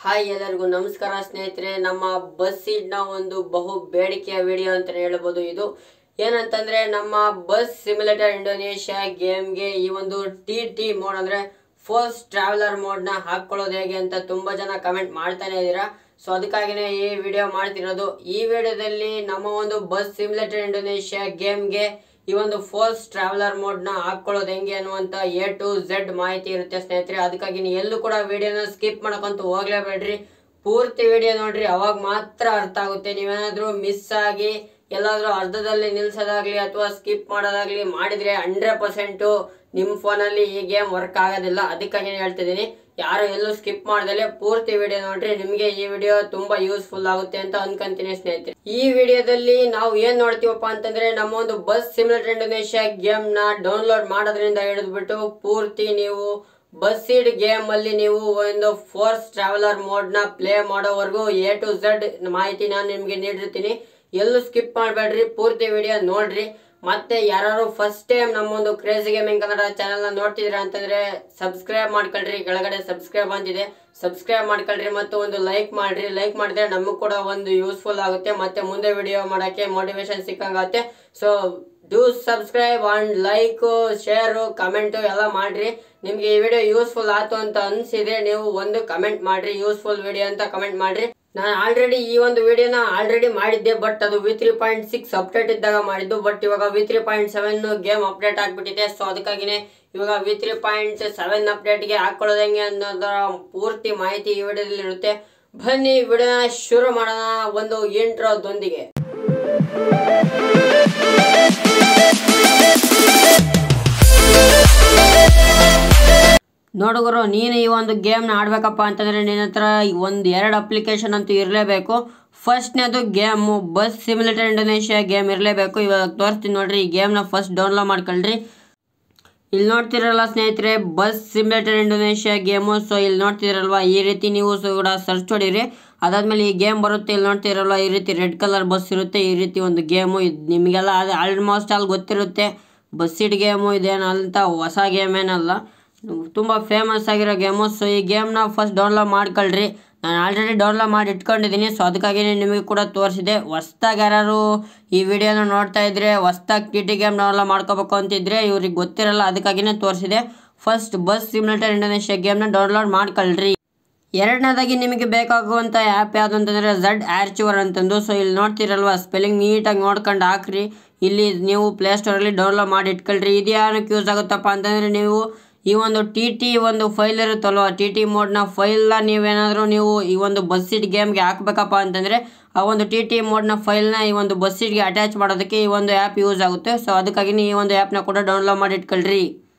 hi ಎಲ್ಲರಿಗೂ ನಮಸ್ಕಾರ ಸ್ನೇಹಿತರೆ ನಮ್ಮ ಬಸ್ ಸೀಟ್ನ ಒಂದು ಬಹು ಬೇಡಿಕೆಯ ವಿಡಿಯೋ ಅಂತ ಹೇಳ್ಬೋದು ಇದು ಏನಂತಂದ್ರೆ ನಮ್ಮ ಬಸ್ ಸಿಮ್ಯುಲೇಟರ್ ಇಂಡೋನೇಷ್ಯಾ ಗೇಮ್ಗೆ ಈ ಒಂದು ಟಿ ಟಿ ಮೋಡ್ ಅಂದ್ರೆ ಫೋರ್ಸ್ ಟ್ರಾವೆಲರ್ ಮೋಡ್ನ ಹಾಕೊಳ್ಳೋದು ಹೇಗೆ ಅಂತ ತುಂಬಾ ಜನ ಕಮೆಂಟ್ ಮಾಡ್ತಾನೆ ಇದ್ದೀರಾ ಸೊ ಅದಕ್ಕಾಗಿನೇ ಈ ವಿಡಿಯೋ ಮಾಡ್ತಿರೋದು ಈ ವಿಡಿಯೋದಲ್ಲಿ ನಮ್ಮ ಒಂದು ಬಸ್ ಸಿಮ್ಯುಲೇಟರ್ ಇಂಡೋನೇಷ್ಯಾ ಗೇಮ್ಗೆ ಈ ಒಂದು ಫೋರ್ಸ್ ಟ್ರಾವೆಲರ್ ಮೋಡ್ ನ ಹಾಕೊಳ್ಳೋದು ಹೆಂಗೆ ಅನ್ನುವಂತ ಎ ಟು ಝೆಡ್ ಮಾಹಿತಿ ಇರುತ್ತೆ ಸ್ನೇಹಿತರೆ ಅದಕ್ಕಾಗಿ ನೀವು ಎಲ್ಲೂ ಕೂಡ ವಿಡಿಯೋನ ಸ್ಕಿಪ್ ಮಾಡ್ಕೊಂತ ಹೋಗ್ಲೇಬೇಡ್ರಿ ಪೂರ್ತಿ ವಿಡಿಯೋ ನೋಡ್ರಿ ಅವಾಗ ಮಾತ್ರ ಅರ್ಥ ಆಗುತ್ತೆ ನೀವೇನಾದ್ರೂ ಮಿಸ್ ಆಗಿ ಎಲ್ಲಾದ್ರೂ ಅರ್ಧದಲ್ಲಿ ನಿಲ್ಸೋದಾಗ್ಲಿ ಅಥವಾ ಸ್ಕಿಪ್ ಮಾಡೋದಾಗ್ಲಿ ಮಾಡಿದ್ರೆ ಹಂಡ್ರೆಡ್ ಪರ್ಸೆಂಟು ನಿಮ್ಮ ಫೋನಲ್ಲಿ ಈ ಗೇಮ್ ವರ್ಕ್ ಆಗೋದಿಲ್ಲ ಅದಕ್ಕಾಗಿ ಹೇಳ್ತಿದ್ದೀನಿ ಯಾರು ಎಲ್ಲೂ ಸ್ಕಿಪ್ ಮಾಡ್ದಲೆ ಪೂರ್ತಿ ವಿಡಿಯೋ ನೋಡ್ರಿ ನಿಮಗೆ ಈ ವಿಡಿಯೋ ತುಂಬಾ ಯೂಸ್ಫುಲ್ ಆಗುತ್ತೆ ಅಂತ ಅನ್ಕೊಂತೀನಿ ಸ್ನೇಹಿತರೆ ಈ ವಿಡಿಯೋದಲ್ಲಿ ನಾವು ಏನ್ ನೋಡ್ತೀವಪ್ಪ ಅಂತಂದ್ರೆ ನಮ್ಮ ಒಂದು ಬಸ್ ಸಿಮ್ಯುಲೇಟರ್ ಇಂಡೋನೇಷ್ಯಾ ಗೇಮ್ ನ ಡೌನ್ಲೋಡ್ ಮಾಡೋದ್ರಿಂದ ಹಿಡಿದ್ಬಿಟ್ಟು ಪೂರ್ತಿ ನೀವು ಬಸ್ ಸೀಡ್ ಗೇಮ್ ಅಲ್ಲಿ ನೀವು ಒಂದು ಫೋರ್ಸ್ ಟ್ರಾವೆಲರ್ ಮೋಡ್ ನ ಪ್ಲೇ ಮಾಡೋವರೆಗೂ ಎ ಟು ಝೆಡ್ ಮಾಹಿತಿ ನಾನು ನಿಮ್ಗೆ ನೀಡಿರ್ತೀನಿ ಎಲ್ಲೂ ಸ್ಕಿಪ್ ಮಾಡಬೇಡ್ರಿ ಪೂರ್ತಿ ವಿಡಿಯೋ ನೋಡ್ರಿ ಮತ್ತೆ ಯಾರು ಫಸ್ಟ್ ಟೈಮ್ ನಮ್ಮ ಒಂದು ಕ್ರೇಜಿ ಗೇಮಿಂಗ್ ಕನ್ನಡ ಚಾನೆಲ್ ನ ನೋಡ್ತಿದ್ರ ಅಂತಂದ್ರೆ ಸಬ್ಸ್ಕ್ರೈಬ್ ಮಾಡ್ಕೊಳ್ರಿ ಕೆಳಗಡೆ ಸಬ್ಸ್ಕ್ರೈಬ್ ಅಂತಿದೆ ಸಬ್ಸ್ಕ್ರೈಬ್ ಮಾಡ್ಕೊಳ್ರಿ ಮತ್ತು ಒಂದು ಲೈಕ್ ಮಾಡ್ರಿ ಲೈಕ್ ಮಾಡಿದ್ರೆ ನಮಗೂ ಕೂಡ ಒಂದು ಯೂಸ್ಫುಲ್ ಆಗುತ್ತೆ ಮತ್ತೆ ಮುಂದೆ ವಿಡಿಯೋ ಮಾಡಕ್ಕೆ ಮೋಟಿವೇಶನ್ ಸಿಕ್ಕಂಗಾಗುತ್ತೆ so do subscribe and like share comment ಎಲ್ಲ ಮಾಡ್ರಿ ನಿಮ್ಗೆ ಈ ವಿಡಿಯೋ ಯೂಸ್ಫುಲ್ ಆಯ್ತು ಅಂತ ಅನ್ಸಿದ್ರೆ ನೀವು ಒಂದು ಕಮೆಂಟ್ ಮಾಡ್ರಿ ಯೂಸ್ಫುಲ್ ವಿಡಿಯೋ ಅಂತ ಕಮೆಂಟ್ ಮಾಡ್ರಿ ನಾನು ಆಲ್ರೆಡಿ ಈ ಒಂದು ವಿಡಿಯೋನ ಆಲ್ರೆಡಿ ಮಾಡಿದ್ದೆ ಬಟ್ ಅದು V three point six update ಇದ್ದಾಗ ಮಾಡಿದ್ದು ಬಟ್ ಇವಾಗ V three point seven game update ಆಗ್ಬಿಟ್ಟಿದೆ ಸೊ ಅದಕ್ಕಾಗಿನೇ ಇವಾಗ ವಿ ತ್ರೀ ಪಾಯಿಂಟ್ ಸೆವೆನ್ ಅಪ್ಡೇಟ್ಗೆ ಹಾಕೊಳ್ಳೋದು ಹೆಂಗೆ ಅನ್ನೋದರ ಪೂರ್ತಿ ಮಾಹಿತಿ ಈ ವಿಡಿಯೋದಲ್ಲಿ ಇರುತ್ತೆ ಬನ್ನಿ ವಿಡಿಯೋನ ಶುರು ಮಾಡೋಣ ಒಂದು ಇಂಟ್ರೋದೊಂದಿಗೆ ನೋಡುಗರು ನೀನು ಈ ಒಂದು ಗೇಮ್ನ ಆಡ್ಬೇಕಪ್ಪ ಅಂತಂದ್ರೆ ನಿನ್ನ ಹತ್ರ ಒಂದು ಎರಡು ಅಪ್ಲಿಕೇಶನ್ ಅಂತೂ ಇರಲೇಬೇಕು ಫಸ್ಟ್ನೇದು game bus simulator Indonesia game ಇರಲೇಬೇಕು ಇವಾಗ ತೋರಿಸ್ತೀನಿ ನೋಡ್ರಿ ಈ ಗೇಮ್ನ ಫಸ್ಟ್ ಡೌನ್ಲೋಡ್ ಮಾಡ್ಕೊಳ್ರಿ ಇಲ್ಲಿ ನೋಡ್ತಿರಲ್ಲ ಸ್ನೇಹಿತರೆ bus simulator Indonesia game so ಇಲ್ಲಿ ನೋಡ್ತಿರಲ್ವಾ ಈ ರೀತಿ ನೀವು ಕೂಡ ಸರ್ಚ್ ಹೊಡೀರಿ ಅದಾದ್ಮೇಲೆ ಈ ಗೇಮ್ ಬರುತ್ತೆ ಇಲ್ಲಿ ನೋಡ್ತಿರಲ್ವಾ ಈ ರೀತಿ ರೆಡ್ ಕಲರ್ ಬಸ್ ಇರುತ್ತೆ ಈ ರೀತಿ ಒಂದು ಗೇಮು ಇದು ನಿಮಗೆಲ್ಲ ಅದು ಆಲ್ಮೋಸ್ಟ್ ಅಲ್ಲಿ ಗೊತ್ತಿರುತ್ತೆ ಬಸ್ಸಿಡ್ ಗೇಮು ಇದೇನು ಅಂತ ಹೊಸ ಗೇಮ್ ಏನಲ್ಲ ತುಂಬ ಫೇಮಸ್ ಆಗಿರೋ ಗೇಮು ಸೊ ಈ ಗೇಮ್ನ ಫಸ್ಟ್ ಡೌನ್ಲೋಡ್ ಮಾಡ್ಕೊಳ್ರಿ ನಾನು ಆಲ್ರೆಡಿ ಡೌನ್ಲೋಡ್ ಮಾಡಿ ಇಟ್ಕೊಂಡಿದ್ದೀನಿ ಸೊ ಅದಕ್ಕಾಗಿ ನಿಮಗೆ ಕೂಡ ತೋರಿಸಿದೆ ಹೊಸ್ದಾಗಿ ಯಾರು ಈ ವಿಡಿಯೋನ ನೋಡ್ತಾ ಇದ್ರೆ ಹೊಸ್ದಾಗಿ ಟಿ ಟಿ ಗೇಮ್ ಡೌನ್ಲೋಡ್ ಮಾಡ್ಕೋಬೇಕು ಅಂತಿದ್ರೆ ಇವ್ರಿಗೆ ಗೊತ್ತಿರಲ್ಲ ಅದಕ್ಕಾಗಿನೇ ತೋರಿಸಿದೆ ಫಸ್ಟ್ ಬಸ್ ಸಿಮ್ಯುಲೇಟರ್ ಇಂಡೋನೇಷ್ಯಾ ಗೇಮ್ನ ಡೌನ್ಲೋಡ್ ಮಾಡ್ಕೊಳ್ರಿ ಎರಡನೇದಾಗಿ ನಿಮಗೆ ಬೇಕಾಗುವಂಥ ಆ್ಯಪ್ ಯಾವುದು ಅಂತಂದರೆ ಝಡ್ ಆರ್ಚಿವರ್ ಅಂತಂದು ಸೊ ಇಲ್ಲಿ ನೋಡ್ತಿರಲ್ವಾ ಸ್ಪೆಲ್ಲಿಂಗ್ ನೀಟಾಗಿ ನೋಡ್ಕೊಂಡು ಹಾಕ್ರಿ ಇಲ್ಲಿ ನೀವು ಪ್ಲೇಸ್ಟೋರಲ್ಲಿ ಡೌನ್ಲೋಡ್ ಮಾಡಿ ಇಟ್ಕೊಳ್ರಿ ಇದು ಏನಕ್ಕೆ ಯೂಸ್ ಆಗುತ್ತಪ್ಪ ಅಂತಂದರೆ ನೀವು ಈ ಒಂದು ಟಿ ಟಿ ಒಂದು ಫೈಲ್ ಇರುತ್ತಲ್ವ ಟಿ ಟಿ ಮೋಡ್ನ ಫೈಲ್ನ ನೀವೇನಾದರೂ ನೀವು ಈ ಒಂದು ಬಸ್ ಸೀಟ್ ಗೇಮ್ಗೆ ಹಾಕ್ಬೇಕಪ್ಪ ಅಂತಂದರೆ ಆ ಒಂದು ಟಿ ಟಿ ಮೋಡ್ನ ಫೈಲ್ನ ಈ ಒಂದು ಬಸ್ ಸೀಟ್ಗೆ ಅಟ್ಯಾಚ್ ಮಾಡೋದಕ್ಕೆ ಈ ಒಂದು ಆ್ಯಪ್ ಯೂಸ್ ಆಗುತ್ತೆ ಸೊ ಅದಕ್ಕಾಗಿ ಈ ಒಂದು ಆ್ಯಪ್ನ ಕೂಡ ಡೌನ್ಲೋಡ್ ಮಾಡಿ ಇಟ್ಕೊಳ್ರಿ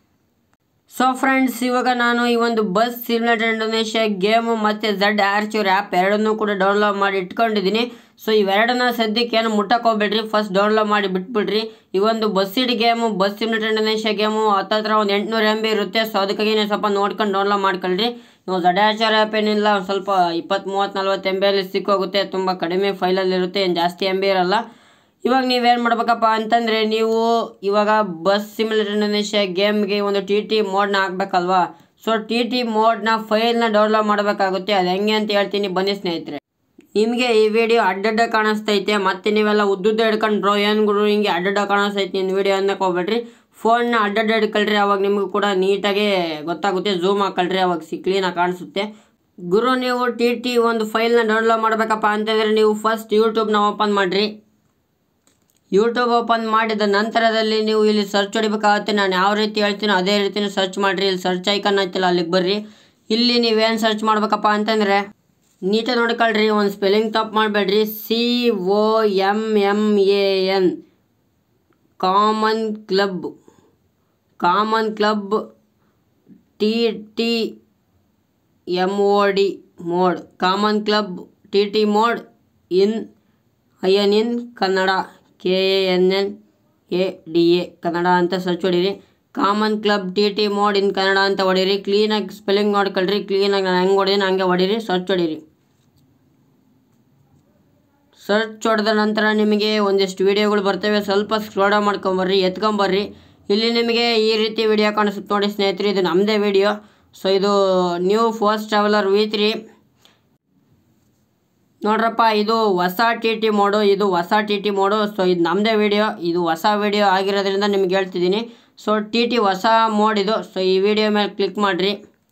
ಸೊ ಫ್ರೆಂಡ್ಸ್ ಇವಾಗ ನಾನು ಈ ಒಂದು ಬಸ್ ಸಿಮ್ಯುಲೇಟರ್ ಇಂಡೋನೇಷ್ಯಾ ಗೇಮು ಮತ್ತು ಝಡ್ ಆರ್ಚೂರ್ ಆ್ಯಪ್ ಎರಡನ್ನೂ ಕೂಡ ಡೌನ್ಲೋಡ್ ಮಾಡಿ ಇಟ್ಕೊಂಡಿದ್ದೀನಿ ಸೊ ಇವೆರಡನ್ನ ಸದ್ಯಕ್ಕೆ ಏನು ಮುಟ್ಟಕ್ಕೆ ಹೋಗ್ಬೇಡ್ರಿ ಫಸ್ಟ್ ಡೌನ್ಲೋಡ್ ಮಾಡಿ ಬಿಟ್ಬಿಡ್ರಿ ಈ ಒಂದು BUSSID game bus simulator Indonesia game ಹತ್ತತ್ರ ಒಂದು ಎಂಟುನೂರು ಎಮ್ ಬಿ ಇರುತ್ತೆ ಸೊ ಅದಕ್ಕಾಗಿ ನೀವು ಸ್ವಲ್ಪ ನೋಡ್ಕೊಂಡು ಡೌನ್ಲೋಡ್ ಮಾಡ್ಕೊಳ್ರಿ ನೀವು ಝಡ್ ಆರ್ಚರ್ ಆ್ಯಪ್ ಏನಿಲ್ಲ ಒಂದು ಸ್ವಲ್ಪ ಇಪ್ಪತ್ತು ಮೂವತ್ತು ನಲ್ವತ್ತು ಎಮ್ ಬಿಯಲ್ಲಿ ಸಿಕ್ಕೋಗುತ್ತೆ ತುಂಬ ಕಡಿಮೆ ಫೈಲಲ್ಲಿ ಇರುತ್ತೆ ಏನು ಜಾಸ್ತಿ ಎಮ್ ಬಿ ಇರಲ್ಲ ಇವಾಗ ನೀವೇನು ಮಾಡ್ಬೇಕಪ್ಪ ಅಂತಂದರೆ ನೀವು ಇವಾಗ ಬಸ್ ಸಿಮ್ಯುಲೇಟರ್ ಇಂಡೋನೇಷ್ಯಾ ಗೇಮ್ಗೆ ಒಂದು ಟಿ ಟಿ ಮೋಡ್ನ ಹಾಕ್ಬೇಕಲ್ವಾ ಸೊ ಟಿ ಟಿ ಮೋಡ್ನ ಫೈಲ್ನ ಡೌನ್ಲೋಡ್ ಮಾಡಬೇಕಾಗುತ್ತೆ ಅದು ಹೆಂಗೆ ಅಂತ ಹೇಳ್ತೀನಿ ಬನ್ನಿ ಸ್ನೇಹಿತರೆ ನಿಮಗೆ ಈ ವಿಡಿಯೋ ಅಡ್ಡಡ್ಡ ಕಾಣಿಸ್ತೈತೆ ಮತ್ತೆ ನೀವೆಲ್ಲ ಉದ್ದುದ್ದ ಹಿಡ್ಕೊಂಡು ಬ್ರೋ ಏನು ಗುರು ಹಿಂಗೆ ಅಡ್ಡಡ್ಡ ಕಾಣಿಸ್ತೈತೆ ನಿನ್ನ ವಿಡಿಯೋ ಅನ್ನಕ್ಕೆ ಹೋಗ್ಬೇಡ್ರಿ ಫೋನ್ನ ಅಡ್ಡಡ್ಡ ಹಿಡ್ಕೊಳ್ರಿ ಅವಾಗ ನಿಮಗೂ ಕೂಡ ನೀಟಾಗಿ ಗೊತ್ತಾಗುತ್ತೆ ಝೂಮ್ ಹಾಕೊಳ್ರಿ ಅವಾಗ ಸಿ ಕ್ಲೀನಾಗಿ ಕಾಣಿಸುತ್ತೆ ಗುರು ನೀವು ಟಿ ಟಿ ಒಂದು ಫೈಲ್ನ ಡೌನ್ಲೋಡ್ ಮಾಡಬೇಕಪ್ಪ ಅಂತಂದರೆ ನೀವು ಫಸ್ಟ್ ಯೂಟ್ಯೂಬ್ನ ಓಪನ್ ಮಾಡಿರಿ ಯೂಟ್ಯೂಬ್ ಓಪನ್ ಮಾಡಿದ ನಂತರದಲ್ಲಿ ನೀವು ಇಲ್ಲಿ ಸರ್ಚ್ ಹೊಡಿಬೇಕಾಗುತ್ತೆ ನಾನು ಯಾವ ರೀತಿ ಹೇಳ್ತೀನೋ ಅದೇ ರೀತಿನೇ ಸರ್ಚ್ ಮಾಡಿರಿ ಇಲ್ಲಿ ಸರ್ಚ್ ಐಕನ್ ಐತಿಲ್ಲ ಅಲ್ಲಿಗೆ ಬರ್ರಿ ಇಲ್ಲಿ ನೀವೇನು ಸರ್ಚ್ ಮಾಡ್ಬೇಕಪ್ಪ ಅಂತಂದರೆ ನೀಟಾಗಿ ನೋಡ್ಕೊಳ್ರಿ ಒಂದು ಸ್ಪೆಲ್ಲಿಂಗ್ ತಪ್ಪು ಮಾಡಬೇಡ್ರಿ C O M M A N common club common club T T M O D mod common club T T mod in I N in Kannada K A N N A D A Kannada ಅಂತ search ಹೊಡೀರಿ common club T T mod in Kannada ಅಂತ ಹೊಡೀರಿ ಕ್ಲೀನಾಗಿ spelling ನೋಡ್ಕೊಳ್ರಿ ಕ್ಲೀನಾಗಿ ನಾನು ಹೆಂಗೆ ಹೊಡೀನಿ ಹಂಗೆ ಹೊಡೀರಿ search ಹೊಡೀರಿ search ಹೊಡೆದ ನಂತರ ನಿಮಗೆ ಒಂದಿಷ್ಟು ವೀಡಿಯೋಗಳು ಬರ್ತವೆ ಸ್ವಲ್ಪ ಸ್ಕ್ರೋಡ ಮಾಡ್ಕೊಂಬರ್ರಿ ಎತ್ಕೊಂಬರ್ರಿ ಇಲ್ಲಿ ನಿಮಗೆ ಈ ರೀತಿ ವಿಡಿಯೋ ಕಾಣಿಸುತ್ತೆ ನೋಡಿ ಸ್ನೇಹಿತರೆ ಇದು ನಮ್ಮದೇ ವಿಡಿಯೋ ಸೊ ಇದು new first traveller V three ನೋಡ್ರಪ್ಪ ಇದು ಹೊಸ ಟಿ ಟಿ ಮೋಡು ಇದು ಹೊಸ ಟಿ ಟಿ ಮೋಡು ಸೊ ಇದು ನಮ್ಮದೇ ವಿಡಿಯೋ ಇದು ಹೊಸ ವಿಡಿಯೋ ಆಗಿರೋದ್ರಿಂದ ನಿಮ್ಗೆ ಹೇಳ್ತಿದ್ದೀನಿ ಸೊ ಟಿ ಟಿ ಹೊಸ ಮೋಡ್ ಇದು ಸೊ ಈ ವಿಡಿಯೋ ಮೇಲೆ ಕ್ಲಿಕ್ ಮಾಡಿರಿ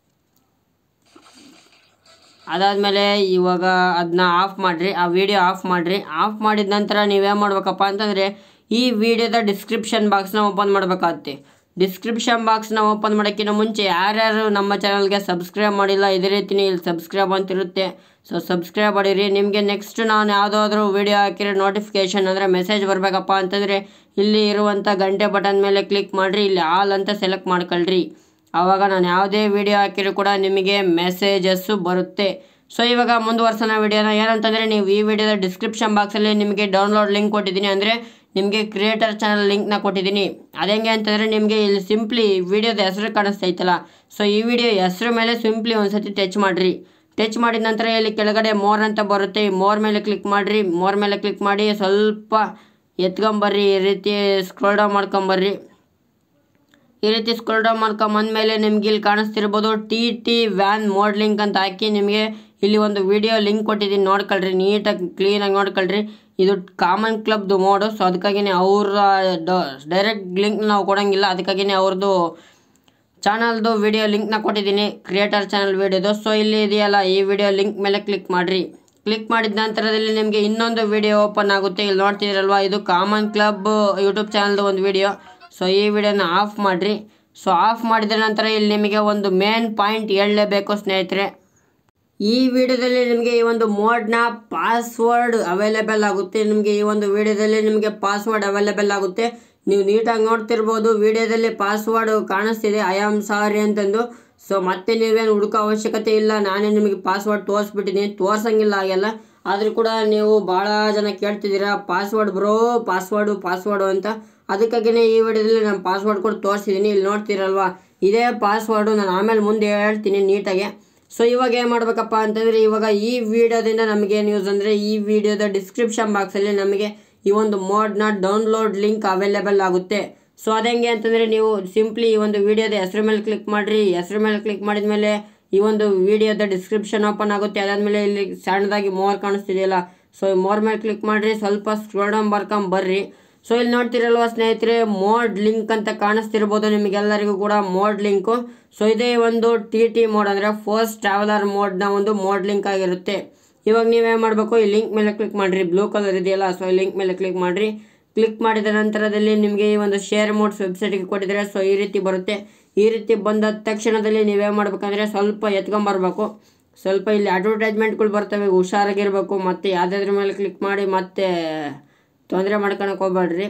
ಅದಾದಮೇಲೆ ಇವಾಗ ಅದನ್ನ ಆಫ್ ಮಾಡಿರಿ ಆ ವಿಡಿಯೋ ಆಫ್ ಮಾಡಿರಿ ಆಫ್ ಮಾಡಿದ ನಂತರ ನೀವೇನು ಮಾಡ್ಬೇಕಪ್ಪ ಅಂತಂದರೆ ಈ ವಿಡಿಯೋದ ಡಿಸ್ಕ್ರಿಪ್ಷನ್ ಬಾಕ್ಸ್ನ ಓಪನ್ ಮಾಡಬೇಕಾಗುತ್ತೆ ಡಿಸ್ಕ್ರಿಪ್ಷನ್ ಬಾಕ್ಸ್ನ ಓಪನ್ ಮಾಡೋಕ್ಕಿಂತ ಮುಂಚೆ ಯಾರ್ಯಾರು ನಮ್ಮ ಚಾನಲ್ಗೆ ಸಬ್ಸ್ಕ್ರೈಬ್ ಮಾಡಿಲ್ಲ ಇದೇ ರೀತಿನೇ ಇಲ್ಲಿ ಸಬ್ಸ್ಕ್ರೈಬ್ ಅಂತಿರುತ್ತೆ ಸೊ ಸಬ್ಸ್ಕ್ರೈಬ್ ಮಾಡಿರಿ ನಿಮಗೆ ನೆಕ್ಸ್ಟ್ ನಾನು ಯಾವುದಾದ್ರೂ ವಿಡಿಯೋ ಹಾಕಿರೋ ನೋಟಿಫಿಕೇಷನ್ ಅಂದರೆ ಮೆಸೇಜ್ ಬರಬೇಕಪ್ಪ ಅಂತಂದರೆ ಇಲ್ಲಿ ಇರುವಂಥ ಗಂಟೆ ಬಟನ್ ಮೇಲೆ ಕ್ಲಿಕ್ ಮಾಡಿರಿ ಇಲ್ಲಿ ಆಲ್ ಅಂತ ಸೆಲೆಕ್ಟ್ ಮಾಡ್ಕೊಳ್ರಿ ಆವಾಗ ನಾನು ಯಾವುದೇ ವಿಡಿಯೋ ಹಾಕಿರೂ ಕೂಡ ನಿಮಗೆ ಮೆಸೇಜಸ್ಸು ಬರುತ್ತೆ ಸೊ ಇವಾಗ ಮುಂದುವರ್ಸೋಣ ವಿಡಿಯೋನ ಏನಂತಂದರೆ ನೀವು ಈ ವಿಡಿಯೋದ ಡಿಸ್ಕ್ರಿಪ್ಷನ್ ಬಾಕ್ಸಲ್ಲಿ ನಿಮಗೆ ಡೌನ್ಲೋಡ್ ಲಿಂಕ್ ಕೊಟ್ಟಿದ್ದೀನಿ ಅಂದರೆ ನಿಮಗೆ ಕ್ರಿಯೇಟರ್ ಚಾನಲ್ ಲಿಂಕ್ನ ಕೊಟ್ಟಿದ್ದೀನಿ ಅದೆಂಗೆ ಅಂತಂದರೆ ನಿಮಗೆ ಇಲ್ಲಿ ಸಿಂಪ್ಲಿ ವಿಡಿಯೋದ ಹೆಸರು ಕಾಣಿಸ್ತೈತಲ್ಲ ಸೊ ಈ ವಿಡಿಯೋ ಹೆಸರು ಮೇಲೆ ಸಿಂಪ್ಲಿ ಒಂದು ಸತಿ ಟಚ್ ಮಾಡಿರಿ ಟಚ್ ಮಾಡಿದ ನಂತರ ಇಲ್ಲಿ ಕೆಳಗಡೆ ಮೋರ್ ಅಂತ ಬರುತ್ತೆ ಈ ಮೋರ್ ಮೇಲೆ ಕ್ಲಿಕ್ ಮಾಡಿರಿ ಮೋರ್ ಮೇಲೆ ಕ್ಲಿಕ್ ಮಾಡಿ ಸ್ವಲ್ಪ ಎತ್ಕೊಂಬರ್ರಿ ಈ ರೀತಿ ಸ್ಕ್ರೋಲ್ ಡೌನ್ ಮಾಡ್ಕೊಂಬರ್ರಿ ಈ ರೀತಿ ಸ್ಕ್ರೋಲ್ ಡೌನ್ ಮಾಡ್ಕೊಂಬಂದ್ಮೇಲೆ ನಿಮ್ಗೆ ಇಲ್ಲಿ ಕಾಣಿಸ್ತಿರ್ಬೋದು T T van mod link ಅಂತ ಹಾಕಿ ನಿಮಗೆ ಇಲ್ಲಿ ಒಂದು ವಿಡಿಯೋ ಲಿಂಕ್ ಕೊಟ್ಟಿದ್ದೀನಿ ನೋಡ್ಕೊಳ್ರಿ ನೀಟಾಗಿ ಕ್ಲೀನಾಗಿ ನೋಡ್ಕೊಳ್ರಿ ಇದು ಕಾಮನ್ ಕ್ಲಬ್ದು ಮೋಡು ಸೊ ಅದಕ್ಕಾಗಿನೇ ಅವ್ರ ಡೈರೆಕ್ಟ್ ಲಿಂಕ್ ನಾವು ಕೊಡೋಂಗಿಲ್ಲ ಅದಕ್ಕಾಗಿನೇ ಅವ್ರದ್ದು ಚಾನಲ್ದು ವಿಡಿಯೋ ಲಿಂಕ್ನ ಕೊಟ್ಟಿದ್ದೀನಿ ಕ್ರಿಯೇಟರ್ ಚಾನಲ್ ವಿಡಿಯೋದು ಸೊ ಇಲ್ಲಿ ಇದೆಯಲ್ಲ ಈ ವಿಡಿಯೋ ಲಿಂಕ್ ಮೇಲೆ ಕ್ಲಿಕ್ ಮಾಡಿರಿ ಕ್ಲಿಕ್ ಮಾಡಿದ ನಂತರದಲ್ಲಿ ನಿಮಗೆ ಇನ್ನೊಂದು ವಿಡಿಯೋ ಓಪನ್ ಆಗುತ್ತೆ ಇಲ್ಲಿ ನೋಡ್ತಿದ್ದೀರಲ್ವಾ ಇದು ಕಾಮನ್ ಕ್ಲಬ್ ಯೂಟ್ಯೂಬ್ ಚಾನಲ್ದು ಒಂದು ವಿಡಿಯೋ ಸೊ ಈ ವಿಡಿಯೋನ ಆಫ್ ಮಾಡಿರಿ ಸೊ ಆಫ್ ಮಾಡಿದ ನಂತರ ಇಲ್ಲಿ ನಿಮಗೆ ಒಂದು ಮೇನ್ ಪಾಯಿಂಟ್ ಹೇಳಲೇಬೇಕು ಸ್ನೇಹಿತರೆ ಈ ವಿಡಿಯೋದಲ್ಲಿ ನಿಮಗೆ ಈ ಒಂದು ಮೋಡ್ನ ಪಾಸ್ವರ್ಡ್ ಅವೈಲೇಬಲ್ ಆಗುತ್ತೆ ನಿಮಗೆ ಈ ಒಂದು ವಿಡಿಯೋದಲ್ಲಿ ನಿಮಗೆ ಪಾಸ್ವರ್ಡ್ ಅವೈಲೇಬಲ್ ಆಗುತ್ತೆ ನೀವು ನೀಟಾಗಿ ನೋಡ್ತಿರ್ಬೋದು ವಿಡಿಯೋದಲ್ಲಿ ಪಾಸ್ವರ್ಡ್ ಕಾಣಿಸ್ತಿದೆ ಐ ಆಮ್ ಸಾರಿ ಅಂತಂದು ಸೊ ಮತ್ತೆ ನೀವೇನು ಹುಡುಕೋ ಅವಶ್ಯಕತೆ ಇಲ್ಲ ನಾನೇ ನಿಮಗೆ ಪಾಸ್ವರ್ಡ್ ತೋರಿಸ್ಬಿಟ್ಟಿದ್ದೀನಿ ತೋರ್ಸಂಗಿಲ್ಲ ಹಾಗೆಲ್ಲ ಆದರೂ ಕೂಡ ನೀವು ಭಾಳ ಜನ ಕೇಳ್ತಿದ್ದೀರಾ ಪಾಸ್ವರ್ಡ್ ಬ್ರೋ ಪಾಸ್ವರ್ಡು ಪಾಸ್ವರ್ಡು ಅಂತ ಅದಕ್ಕಾಗಿಯೇ ಈ ವಿಡಿಯೋದಲ್ಲಿ ನಾನು ಪಾಸ್ವರ್ಡ್ ಕೂಡ ತೋರಿಸಿದ್ದೀನಿ ಇಲ್ಲಿ ನೋಡ್ತೀರಲ್ವಾ ಇದೇ ಪಾಸ್ವರ್ಡು ನಾನು ಆಮೇಲೆ ಮುಂದೆ ಹೇಳ್ತೀನಿ ನೀಟಾಗೆ ಸೊ ಇವಾಗ ಏನು ಮಾಡ್ಬೇಕಪ್ಪ ಅಂತಂದರೆ ಇವಾಗ ಈ ವಿಡಿಯೋದಿಂದ ನಮಗೇನು ಯೂಸ್ ಅಂದರೆ ಈ ವಿಡಿಯೋದ ಡಿಸ್ಕ್ರಿಪ್ಷನ್ ಬಾಕ್ಸಲ್ಲಿ ನಮಗೆ ಈ ಒಂದು ಮೋಡ್ನ ಡೌನ್ಲೋಡ್ ಲಿಂಕ್ ಅವೈಲೇಬಲ್ ಆಗುತ್ತೆ ಸೊ ಅದೆಂಗೆ ಅಂತಂದರೆ ನೀವು ಸಿಂಪ್ಲಿ ಈ ಒಂದು ವಿಡಿಯೋದ ಹೆಸರು ಮೇಲೆ ಕ್ಲಿಕ್ ಮಾಡಿರಿ ಹೆಸರು ಮೇಲೆ ಕ್ಲಿಕ್ ಮಾಡಿದ ಮೇಲೆ ಈ ಒಂದು ವಿಡಿಯೋದ ಡಿಸ್ಕ್ರಿಪ್ಷನ್ ಓಪನ್ ಆಗುತ್ತೆ ಅದಾದಮೇಲೆ ಇಲ್ಲಿ ಸಣ್ಣದಾಗಿ ಮೋರ್ ಕಾಣಿಸ್ತಿದೆಯಲ್ಲ ಸೊ ಈ ಮೋರ್ ಮೇಲೆ ಕ್ಲಿಕ್ ಮಾಡಿರಿ ಸ್ವಲ್ಪ ಸ್ಕ್ರೋಲ್ ಡೌನ್ ಬರ್ಕೊಂಡ್ ಬರ್ರಿ ಸೊ ಇಲ್ಲಿ ನೋಡ್ತಿರಲ್ವ ಸ್ನೇಹಿತರೆ ಮೋಡ್ ಲಿಂಕ್ ಅಂತ ಕಾಣಿಸ್ತಿರ್ಬೋದು ನಿಮಗೆಲ್ಲರಿಗೂ ಕೂಡ ಮೋಡ್ ಲಿಂಕು ಸೊ ಇದೇ ಒಂದು ಟಿ ಟಿ ಮೋಡ್ ಅಂದರೆ ಫಸ್ಟ್ ಟ್ರಾವೆಲರ್ ಮೋಡ್ನ ಒಂದು ಮೋಡ್ ಲಿಂಕ್ ಆಗಿರುತ್ತೆ ಇವಾಗ ನೀವೇನು ಮಾಡಬೇಕು ಈ ಲಿಂಕ್ ಮೇಲೆ ಕ್ಲಿಕ್ ಮಾಡಿರಿ ಬ್ಲೂ ಕಲರ್ ಇದೆಯಲ್ಲ ಸೊ ಈ ಲಿಂಕ್ ಮೇಲೆ ಕ್ಲಿಕ್ ಮಾಡಿರಿ ಕ್ಲಿಕ್ ಮಾಡಿದ ನಂತರದಲ್ಲಿ ನಿಮಗೆ ಈ ಒಂದು ಶೇರ್ ಮೋಡ್ಸ್ ವೆಬ್ಸೈಟ್ಗೆ ಕೊಟ್ಟಿದ್ದಾರೆ ಸೊ ಈ ರೀತಿ ಬರುತ್ತೆ ಈ ರೀತಿ ಬಂದ ತಕ್ಷಣದಲ್ಲಿ ನೀವೇನು ಮಾಡ್ಬೇಕಂದ್ರೆ ಸ್ವಲ್ಪ ಎತ್ಕೊಂಬರ್ಬೇಕು ಸ್ವಲ್ಪ ಇಲ್ಲಿ ಅಡ್ವರ್ಟೈಸ್ಮೆಂಟ್ಗಳು ಬರ್ತವೆ ಹುಷಾರಾಗಿರ್ಬೇಕು ಮತ್ತು ಯಾವುದಾದ್ರ ಮೇಲೆ ಕ್ಲಿಕ್ ಮಾಡಿ ಮತ್ತೆ ತೊಂದರೆ ಮಾಡ್ಕೊಳಕ್ಕೆ ಹೋಗ್ಬೇಡ್ರಿ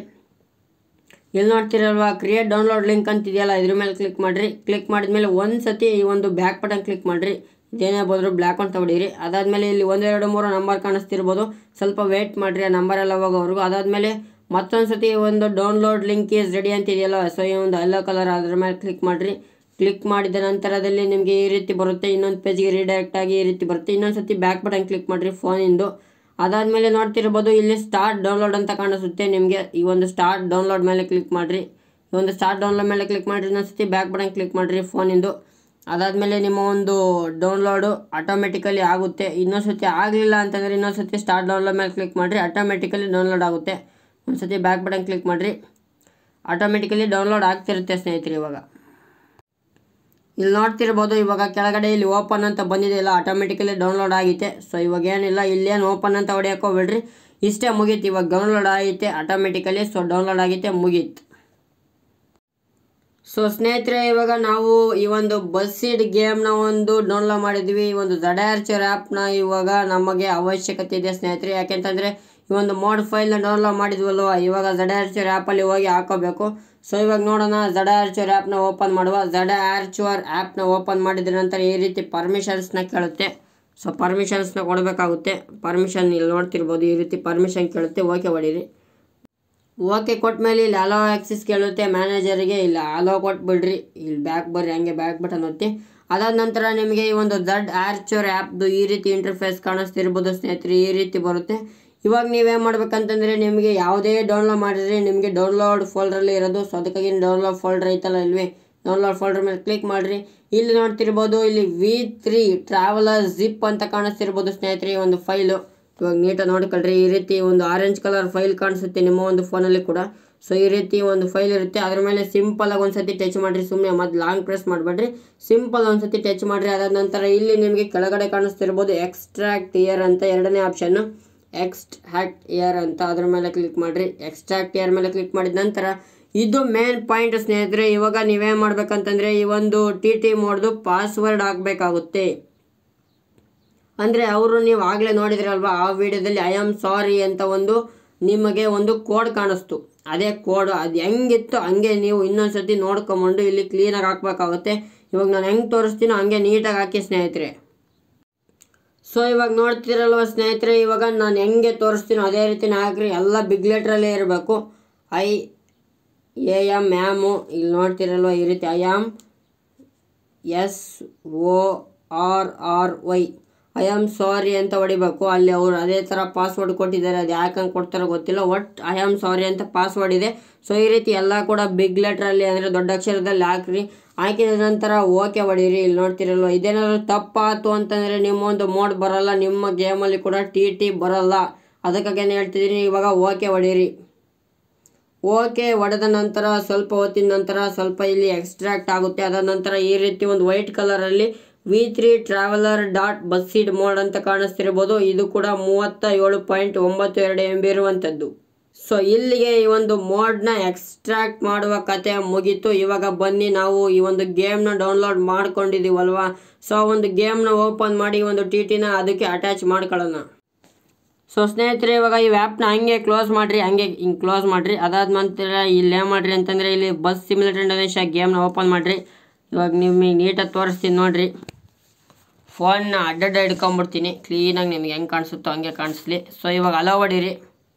ಇಲ್ಲಿ ನೋಡ್ತಿರಲ್ವಾ ಕ್ರಿಯೇಟ್ ಡೌನ್ಲೋಡ್ ಲಿಂಕ್ ಅಂತಿದೆಯಲ್ಲ ಇದ್ರ ಮೇಲೆ ಕ್ಲಿಕ್ ಮಾಡಿರಿ ಕ್ಲಿಕ್ ಮಾಡಿದ್ಮೇಲೆ ಒಂದು ಸತಿ ಈ ಒಂದು ಬ್ಯಾಕ್ ಬಟನ್ ಕ್ಲಿಕ್ ಮಾಡಿರಿ ಇದೇನೇ ಬಂದರೂ ಬ್ಲ್ಯಾಕ್ ಅಂತ ಹೊಡೀರಿ ಅದಾದಮೇಲೆ ಇಲ್ಲಿ ಒಂದು ಎರಡು ಮೂರು ನಂಬರ್ ಕಾಣಿಸ್ತಿರ್ಬೋದು ಸ್ವಲ್ಪ ವೇಟ್ ಮಾಡಿರಿ ಆ ನಂಬರ್ ಎಲ್ಲ ಹೋಗೋವರೆಗೂ ಅದಾದಮೇಲೆ ಮತ್ತೊಂದು ಸತಿ ಒಂದು ಡೌನ್ಲೋಡ್ ಲಿಂಕ್ ಈಸ್ ರೆಡಿ ಅಂತಿದೆಯಲ್ಲ ಸೊ ಈ ಒಂದು ಎಲ್ಲೋ ಕಲರ್ ಅದ್ರ ಮೇಲೆ ಕ್ಲಿಕ್ ಮಾಡಿರಿ ಕ್ಲಿಕ್ ಮಾಡಿದ ನಂತರದಲ್ಲಿ ನಿಮಗೆ ಈ ರೀತಿ ಬರುತ್ತೆ ಇನ್ನೊಂದು ಪೇಜ್ಗೆ ರೀಡೈರೆಕ್ಟ್ ಆಗಿ ಈ ರೀತಿ ಬರುತ್ತೆ ಇನ್ನೊಂದು ಸತಿ ಬ್ಯಾಕ್ ಬಟನ್ ಕ್ಲಿಕ್ ಮಾಡಿರಿ ಫೋನಿಂದು ಅದಾದಮೇಲೆ ನೋಡ್ತಿರ್ಬೋದು ಇಲ್ಲಿ ಸ್ಟಾರ್ಟ್ ಡೌನ್ಲೋಡ್ ಅಂತ ಕಾಣಿಸುತ್ತೆ ನಿಮಗೆ ಈ ಒಂದು ಸ್ಟಾರ್ಟ್ ಡೌನ್ಲೋಡ್ ಮೇಲೆ ಕ್ಲಿಕ್ ಮಾಡಿರಿ ಈ ಒಂದು ಸ್ಟಾರ್ಟ್ ಡೌನ್ಲೋಡ್ ಮೇಲೆ ಕ್ಲಿಕ್ ಮಾಡಿರಿ ಇನ್ನೊಂದು ಸತಿ ಬ್ಯಾಕ್ ಬಟನ್ ಕ್ಲಿಕ್ ಮಾಡಿರಿ ಫೋನಿಂದು ಅದಾದಮೇಲೆ ನಿಮ್ಮ ಒಂದು ಡೌನ್ಲೋಡು ಆಟೋಮೆಟಿಕಲಿ ಆಗುತ್ತೆ ಇನ್ನೊಂದು ಸತಿ ಆಗಲಿಲ್ಲ ಅಂತಂದರೆ ಇನ್ನೊಂದು ಸತಿ ಸ್ಟಾರ್ಟ್ ಡೌನ್ಲೋಡ್ ಮೇಲೆ ಕ್ಲಿಕ್ ಮಾಡಿರಿ ಆಟೋಮೆಟಿಕಲಿ ಡೌನ್ಲೋಡ್ ಆಗುತ್ತೆ ಒಂದು ಸತಿ ಬ್ಯಾಕ್ ಬಟನ್ ಕ್ಲಿಕ್ ಮಾಡಿರಿ ಆಟೋಮೆಟಿಕಲಿ ಡೌನ್ಲೋಡ್ ಆಗ್ತಿರುತ್ತೆ ಸ್ನೇಹಿತರೆ ಇವಾಗ ಇಲ್ಲಿ ನೋಡ್ತಿರ್ಬೋದು ಇವಾಗ ಕೆಳಗಡೆ ಇಲ್ಲಿ ಓಪನ್ ಅಂತ ಬಂದಿದೆಯಲ್ಲ ಆಟೋಮೆಟಿಕಲಿ ಡೌನ್ಲೋಡ್ ಆಗೈತೆ ಸೊ ಇವಾಗ ಏನಿಲ್ಲ ಇಲ್ಲೇನು ಓಪನ್ ಅಂತ ಹೊಡೆಯೋಕೆ ಹೋಗ್ಬೇಡ್ರಿ ಇಷ್ಟೇ ಮುಗೀತು ಇವಾಗ ಡೌನ್ಲೋಡ್ ಆಗೈತೆ ಆಟೋಮೆಟಿಕಲಿ ಸೊ ಡೌನ್ಲೋಡ್ ಆಗೈತೆ ಮುಗೀತು ಸೊ ಸ್ನೇಹಿತರೆ ಇವಾಗ ನಾವು ಈ ಒಂದು ಬಸ್ಸಿಡ್ ಗೇಮ್ನ ಒಂದು ಡೌನ್ಲೋಡ್ ಮಾಡಿದ್ವಿ ಈ ಒಂದು ಜಡಾರ್ಚರ್ ಆ್ಯಪ್ನ ಇವಾಗ ನಮಗೆ ಅವಶ್ಯಕತೆ ಇದೆ ಸ್ನೇಹಿತರೆ ಯಾಕೆಂತಂದರೆ ಈ ಒಂದು ಮೋಡ್ ಫೈಲ್ನ ಡೌನ್ಲೋಡ್ ಮಾಡಿದ್ವಲ್ವ ಇವಾಗ ಜಡಾರ್ಚರ್ ಆ್ಯಪಲ್ಲಿ ಹೋಗಿ ಹಾಕೋಬೇಕು ಸೊ ಇವಾಗ ನೋಡೋಣ ಜಡ ಆರ್ಚರ್ ಆ್ಯಪ್ನ ಓಪನ್ ಮಾಡುವ ಜಡ ಆರ್ಚರ್ ಆ್ಯಪ್ನ ಓಪನ್ ಮಾಡಿದ ನಂತರ ಈ ರೀತಿ ಪರ್ಮಿಷನ್ಸ್ನ ಕೇಳುತ್ತೆ ಸೊ ಪರ್ಮಿಷನ್ಸ್ನ ಕೊಡಬೇಕಾಗುತ್ತೆ ಪರ್ಮಿಷನ್ ಇಲ್ಲಿ ನೋಡ್ತಿರ್ಬೋದು ಈ ರೀತಿ ಪರ್ಮಿಷನ್ ಕೇಳುತ್ತೆ ಓಕೆ ಹೊಡೀರಿ ಓಕೆ ಕೊಟ್ಮೇಲೆ ಇಲ್ಲಿ ಅಲೋ ಆಕ್ಸಿಸ್ ಕೇಳುತ್ತೆ ಮ್ಯಾನೇಜರಿಗೆ ಇಲ್ಲಿ ಅಲೋ ಕೊಟ್ಬಿಡ್ರಿ ಇಲ್ಲಿ ಬ್ಯಾಕ್ ಬರ್ರಿ ಹಂಗೆ ಬ್ಯಾಕ್ ಬಟನ್ ಒತ್ತಿ ಅದಾದ ನಂತರ ನಿಮಗೆ ಈ ಒಂದು ಜಡ್ ಆರ್ಚರ್ ಆ್ಯಪ್ದು ಈ ರೀತಿ ಇಂಟರ್ಫೇಸ್ ಕಾಣಿಸ್ತಿರ್ಬೋದು ಸ್ನೇಹಿತರೆ ಈ ರೀತಿ ಬರುತ್ತೆ ಇವಾಗ ನೀವೇನು ಮಾಡ್ಬೇಕಂತಂದರೆ ನಿಮಗೆ ಯಾವುದೇ ಡೌನ್ಲೋಡ್ ಮಾಡಿದ್ರೆ ನಿಮಗೆ ಡೌನ್ಲೋಡ್ ಫೋಲ್ಡ್ರಲ್ಲಿ ಇರೋದು ಸೊ ಅದಕ್ಕಾಗಿ ಡೌನ್ಲೋಡ್ ಫೋಲ್ಡರ್ ಐತಲ್ಲ ಇಲ್ವೇ ಡೌನ್ಲೋಡ್ ಫೋಲ್ಡರ್ ಮೇಲೆ ಕ್ಲಿಕ್ ಮಾಡಿರಿ ಇಲ್ಲಿ ನೋಡ್ತಿರ್ಬೋದು ಇಲ್ಲಿ ವಿ ತ್ರೀ ಟ್ರಾವೆಲರ್ ಜಿಪ್ ಅಂತ ಕಾಣಿಸ್ತಿರ್ಬೋದು ಸ್ನೇಹಿತರೆ ಈ ಒಂದು ಫೈಲು ಇವಾಗ ನೀಟಾಗಿ ನೋಡ್ಕೊಳ್ರಿ ಈ ರೀತಿ ಒಂದು ಆರೆಂಜ್ ಕಲರ್ ಫೈಲ್ ಕಾಣಿಸುತ್ತೆ ನಿಮ್ಮ ಒಂದು ಫೋನಲ್ಲಿ ಕೂಡ ಸೊ ಈ ರೀತಿ ಒಂದು ಫೈಲ್ ಇರುತ್ತೆ ಅದ್ರ ಮೇಲೆ ಸಿಂಪಲ್ ಆಗಿ ಒಂದ್ಸತಿ ಟಚ್ ಮಾಡಿರಿ ಸುಮ್ಮನೆ ಮತ್ತೆ ಲಾಂಗ್ ಪ್ರೆಸ್ ಮಾಡಬೇಡ್ರಿ ಸಿಂಪಲ್ ಒಂದ್ಸತಿ ಟಚ್ ಮಾಡಿರಿ ಅದಾದ ನಂತರ ಇಲ್ಲಿ ನಿಮಗೆ ಕೆಳಗಡೆ ಕಾಣಿಸ್ತಿರ್ಬೋದು ಎಕ್ಸ್ಟ್ರಾಕ್ಟ್ ಇಯರ್ ಅಂತ ಎರಡನೇ ಆಪ್ಷನ್ ಎಕ್ಸ್ಟ್ರಾಕ್ಟ್ ಇಯರ್ ಅಂತ ಅದ್ರ ಮೇಲೆ ಕ್ಲಿಕ್ ಮಾಡಿರಿ ಎಕ್ಸ್ಟ್ರಾಕ್ಟ್ ಇಯರ್ ಮೇಲೆ ಕ್ಲಿಕ್ ಮಾಡಿದ ನಂತರ ಇದು ಮೇನ್ ಪಾಯಿಂಟ್ ಸ್ನೇಹಿತರೆ ಇವಾಗ ನೀವೇನು ಮಾಡ್ಬೇಕಂತಂದರೆ ಈ ಒಂದು ಟಿ ಟಿ ಮೋಡ್ದು ಪಾಸ್ವರ್ಡ್ ಹಾಕಬೇಕಾಗುತ್ತೆ ಅಂದರೆ ಅವರು ನೀವು ಆಗಲೇ ನೋಡಿದ್ರಲ್ವಾ ಆ ವಿಡಿಯೋದಲ್ಲಿ ಐ ಆಮ್ ಸಾರಿ ಅಂತ ಒಂದು ನಿಮಗೆ ಒಂದು ಕೋಡ್ ಕಾಣಿಸ್ತು ಅದೇ ಕೋಡ್ ಅದು ಹೆಂಗಿತ್ತು ಹಂಗೆ ನೀವು ಇನ್ನೊಂದು ಸರ್ತಿ ನೋಡ್ಕೊಂಬಂಡು ಇಲ್ಲಿ ಕ್ಲೀನಾಗಿ ಹಾಕ್ಬೇಕಾಗುತ್ತೆ ಇವಾಗ ನಾನು ಹೆಂಗೆ ತೋರಿಸ್ತೀನೋ ಹಂಗೆ ನೀಟಾಗಿ ಹಾಕಿ ಸ್ನೇಹಿತರೆ ಸೊ ಇವಾಗ ನೋಡ್ತಿರಲ್ವ ಸ್ನೇಹಿತರೆ ಇವಾಗ ನಾನು ಹೆಂಗೆ ತೋರಿಸ್ತೀನೋ ಅದೇ ರೀತಿನೇ ಹಾಕ್ರಿ ಎಲ್ಲ ಬಿಗ್ ಲೆಟ್ರಲ್ಲೇ ಇರಬೇಕು ಐ ಎ ಎಮ್ ಮ್ಯಾಮು ಇಲ್ಲಿ ನೋಡ್ತಿರಲ್ವ ಈ ರೀತಿ I am S O R R Y I am sorry ಅಂತ ಹೊಡಿಬೇಕು ಅಲ್ಲಿ ಅವರು ಅದೇ ಥರ ಪಾಸ್ವರ್ಡ್ ಕೊಟ್ಟಿದ್ದಾರೆ ಅದು ಯಾಕೆ ಹಂಗೆ ಕೊಡ್ತಾರೋ ಗೊತ್ತಿಲ್ಲ ಒಟ್ ಐ ಆಮ್ ಸಾರಿ ಅಂತ ಪಾಸ್ವರ್ಡ್ ಇದೆ ಸೊ ಈ ರೀತಿ ಎಲ್ಲ ಕೂಡ ಬಿಗ್ ಲೆಟ್ರಲ್ಲಿ ಅಂದರೆ ದೊಡ್ಡ ಅಕ್ಷರದಲ್ಲಿ ಹಾಕ್ರಿ ಹಾಕಿದ ನಂತರ ಓಕೆ ಹೊಡೀರಿ ಇಲ್ಲಿ ನೋಡ್ತಿರಲ್ವ ಇದೇನಾದ್ರು ತಪ್ಪಾತು ಅಂತಂದರೆ ನಿಮ್ಮ ಒಂದು ಮೋಡ್ ಬರಲ್ಲ ನಿಮ್ಮ ಗೇಮಲ್ಲಿ ಕೂಡ ಟಿ ಟಿ ಬರಲ್ಲ ಅದಕ್ಕಾಗೇನು ಹೇಳ್ತಿದ್ದೀನಿ ಇವಾಗ ಓಕೆ ಹೊಡೀರಿ ಓಕೆ ಹೊಡೆದ ನಂತರ ಸ್ವಲ್ಪ ಹೊತ್ತಿನ ನಂತರ ಸ್ವಲ್ಪ ಇಲ್ಲಿ ಎಕ್ಸ್ಟ್ರಾಕ್ಟ್ ಆಗುತ್ತೆ ಅದಾದ ನಂತರ ಈ ರೀತಿ ಒಂದು ವೈಟ್ ಕಲರಲ್ಲಿ V three traveller dot BUSSID mod ಅಂತ ಕಾಣಿಸ್ತಿರ್ಬೋದು ಇದು ಕೂಡ ಮೂವತ್ತ ಏಳು ಪಾಯಿಂಟ್ ಒಂಬತ್ತು ಎರಡು ಎಂ ಬಿ ಇರುವಂಥದ್ದು ಸೊ ಇಲ್ಲಿಗೆ ಈ ಒಂದು ಮೋಡ್ನ ಎಕ್ಸ್ಟ್ರಾಕ್ಟ್ ಮಾಡುವ ಕತೆ ಮುಗೀತು ಇವಾಗ ಬನ್ನಿ ನಾವು ಈ ಒಂದು ಗೇಮ್ನ ಡೌನ್ಲೋಡ್ ಮಾಡ್ಕೊಂಡಿದ್ದೀವಲ್ವಾ ಸೊ ಆ ಒಂದು ಗೇಮ್ನ ಓಪನ್ ಮಾಡಿ ಈ ಒಂದು ಟಿ ಟಿನ ಅದಕ್ಕೆ ಅಟ್ಯಾಚ್ ಮಾಡ್ಕೊಳ್ಳೋಣ ಸೊ ಸ್ನೇಹಿತರೆ ಇವಾಗ ಈ ಆ್ಯಪ್ನ ಹಂಗೆ ಕ್ಲೋಸ್ ಮಾಡಿರಿ ಹಂಗೆ ಹಿಂಗೆ ಕ್ಲೋಸ್ ಮಾಡಿರಿ ಅದಾದ ನಂತರ ಇಲ್ಲಿ ಏನು ಮಾಡಿರಿ ಅಂತಂದರೆ ಇಲ್ಲಿ ಬಸ್ ಸಿಮ್ಯುಲೇಟರ್ ಇಂಡೋನೇಷ್ಯಾ ಗೇಮ್ನ ಓಪನ್ ಮಾಡಿರಿ ಇವಾಗ ನಿಮಗೆ ನೀಟಾಗಿ ತೋರಿಸ್ತೀನಿ ನೋಡಿರಿ ಫೋನ್ನ ಅಡ್ಡಡ್ಡ ಹಿಡ್ಕೊಂಬಿಡ್ತೀನಿ ಕ್ಲೀನಾಗಿ ನಿಮ್ಗೆ ಹೆಂಗೆ ಕಾಣಿಸುತ್ತೋ ಹಂಗೆ ಕಾಣಿಸ್ಲಿ ಸೊ ಇವಾಗ ಹಲೋ ಹೊಡೀರಿ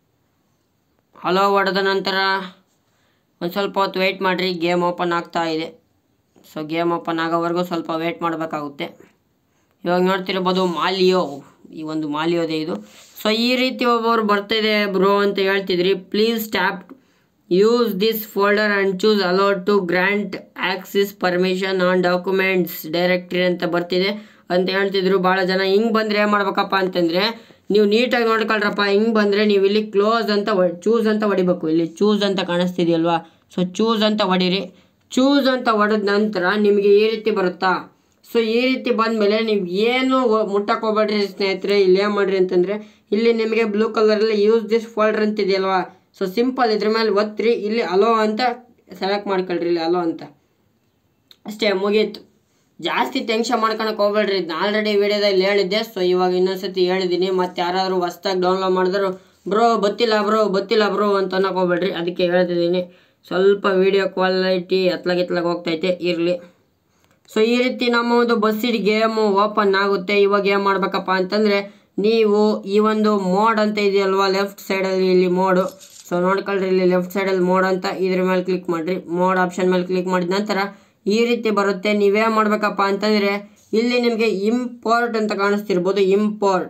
ಹಲೋ ಹೊಡೆದ ನಂತರ ಒಂದು ಸ್ವಲ್ಪ ಹೊತ್ತು ವೆಯ್ಟ್ ಮಾಡಿರಿ ಗೇಮ್ ಓಪನ್ ಆಗ್ತಾ ಇದೆ ಸೊ ಗೇಮ್ ಓಪನ್ ಆಗೋವರೆಗೂ ಸ್ವಲ್ಪ ವೆಯ್ಟ್ ಮಾಡಬೇಕಾಗುತ್ತೆ ಇವಾಗ ನೋಡ್ತಿರ್ಬೋದು ಮಾಲಿಯೋ ಈ ಒಂದು ಮಾಲಿಯೋದೇ ಇದು ಸೊ ಈ ರೀತಿ ಒಬ್ಬರು ಬರ್ತಿದೆ ಬ್ರೋ ಅಂತ ಹೇಳ್ತಿದ್ರಿ please tap use this folder and choose allowed to grant access permission on documents directory ಅಂತ ಬರ್ತಿದೆ ಅಂತ ಹೇಳ್ತಿದ್ರು ಭಾಳ ಜನ ಹಿಂಗೆ ಬಂದರೆ ಏನು ಮಾಡ್ಬೇಕಪ್ಪ ಅಂತಂದರೆ ನೀವು ನೀಟಾಗಿ ನೋಡ್ಕೊಳ್ರಪ್ಪ ಹಿಂಗೆ ಬಂದರೆ ನೀವು ಇಲ್ಲಿ ಕ್ಲೋಸ್ ಅಂತ ಚೂಸ್ ಅಂತ ಹೊಡಿಬೇಕು ಇಲ್ಲಿ ಚೂಸ್ ಅಂತ ಕಾಣಿಸ್ತಿದೆಯಲ್ವಾ ಸೊ ಚೂಸ್ ಅಂತ ಹೊಡೀರಿ ಚೂಸ್ ಅಂತ ಹೊಡೆದ ನಂತರ ನಿಮಗೆ ಈ ರೀತಿ ಬರುತ್ತಾ ಸೊ ಈ ರೀತಿ ಬಂದಮೇಲೆ ನೀವು ಏನು ಮುಟ್ಟಕ್ಕೆ ಹೋಗ್ಬೇಡ್ರಿ ಸ್ನೇಹಿತರೆ ಇಲ್ಲಿ ಏನು ಮಾಡಿರಿ ಅಂತಂದರೆ ಇಲ್ಲಿ ನಿಮಗೆ ಬ್ಲೂ ಕಲರಲ್ಲಿ ಯೂಸ್ ದಿಸ್ ಫೋಲ್ಡರ್ ಅಂತಿದೆಯಲ್ವಾ ಸೊ ಸಿಂಪಲ್ ಇದ್ರ ಮೇಲೆ ಒತ್ತಿರಿ ಇಲ್ಲಿ ಅಲೋ ಅಂತ ಸೆಲೆಕ್ಟ್ ಮಾಡ್ಕೊಳ್ರಿ ಇಲ್ಲಿ ಅಲೋ ಅಂತ ಅಷ್ಟೇ ಮುಗೀತು ಜಾಸ್ತಿ ಟೆನ್ಷನ್ ಮಾಡ್ಕೊಳಕ್ಕೆ ಹೋಗ್ಬೇಡ್ರಿ ಇದನ್ನ ಆಲ್ರೆಡಿ ವಿಡಿಯೋದಲ್ಲಿ ಹೇಳಿದ್ದೆ ಸೊ ಇವಾಗ ಇನ್ನೊಂದ್ಸತಿ ಹೇಳಿದ್ದೀನಿ ಮತ್ತು ಯಾರಾದರೂ ಹೊಸ್ದಾಗಿ ಡೌನ್ಲೋಡ್ ಮಾಡಿದ್ರು ಬ್ರೋ ಗೊತ್ತಿಲ್ಲ ಬ್ರೋ ಗೊತ್ತಿಲ್ಲ ಬ್ರೋ ಅಂತ ಅನ್ನೋಕೆ ಹೋಗ್ಬೇಡ್ರಿ ಅದಕ್ಕೆ ಹೇಳ್ತಿದ್ದೀನಿ ಸ್ವಲ್ಪ ವಿಡಿಯೋ ಕ್ವಾಲಿಟಿ ಎತ್ಲಾಗ ಎತ್ಲಾಗ ಹೋಗ್ತೈತೆ ಇರಲಿ ಸೊ ಈ ರೀತಿ ನಮ್ಮ ಒಂದು ಬಸ್ಸಿಡ್ ಗೇಮು ಓಪನ್ ಆಗುತ್ತೆ ಇವಾಗ ಏನು ಮಾಡ್ಬೇಕಪ್ಪ ಅಂತಂದರೆ ನೀವು ಈ ಒಂದು ಮೋಡ್ ಅಂತ ಇದೆಯಲ್ವಾ ಲೆಫ್ಟ್ ಸೈಡಲ್ಲಿ ಇಲ್ಲಿ ಮೋಡು ಸೊ ನೋಡ್ಕೊಳ್ರಿ ಇಲ್ಲಿ ಲೆಫ್ಟ್ ಸೈಡಲ್ಲಿ ಮೋಡ್ ಅಂತ ಇದ್ರ ಮೇಲೆ ಕ್ಲಿಕ್ ಮಾಡಿರಿ ಮೋಡ್ ಆಪ್ಷನ್ ಮೇಲೆ ಕ್ಲಿಕ್ ಮಾಡಿದ ನಂತರ ಈ ರೀತಿ ಬರುತ್ತೆ ನೀವೇನು ಮಾಡ್ಬೇಕಪ್ಪ ಅಂತಂದರೆ ಇಲ್ಲಿ ನಿಮಗೆ ಇಂಪೋರ್ಟ್ ಅಂತ ಕಾಣಿಸ್ತಿರ್ಬೋದು import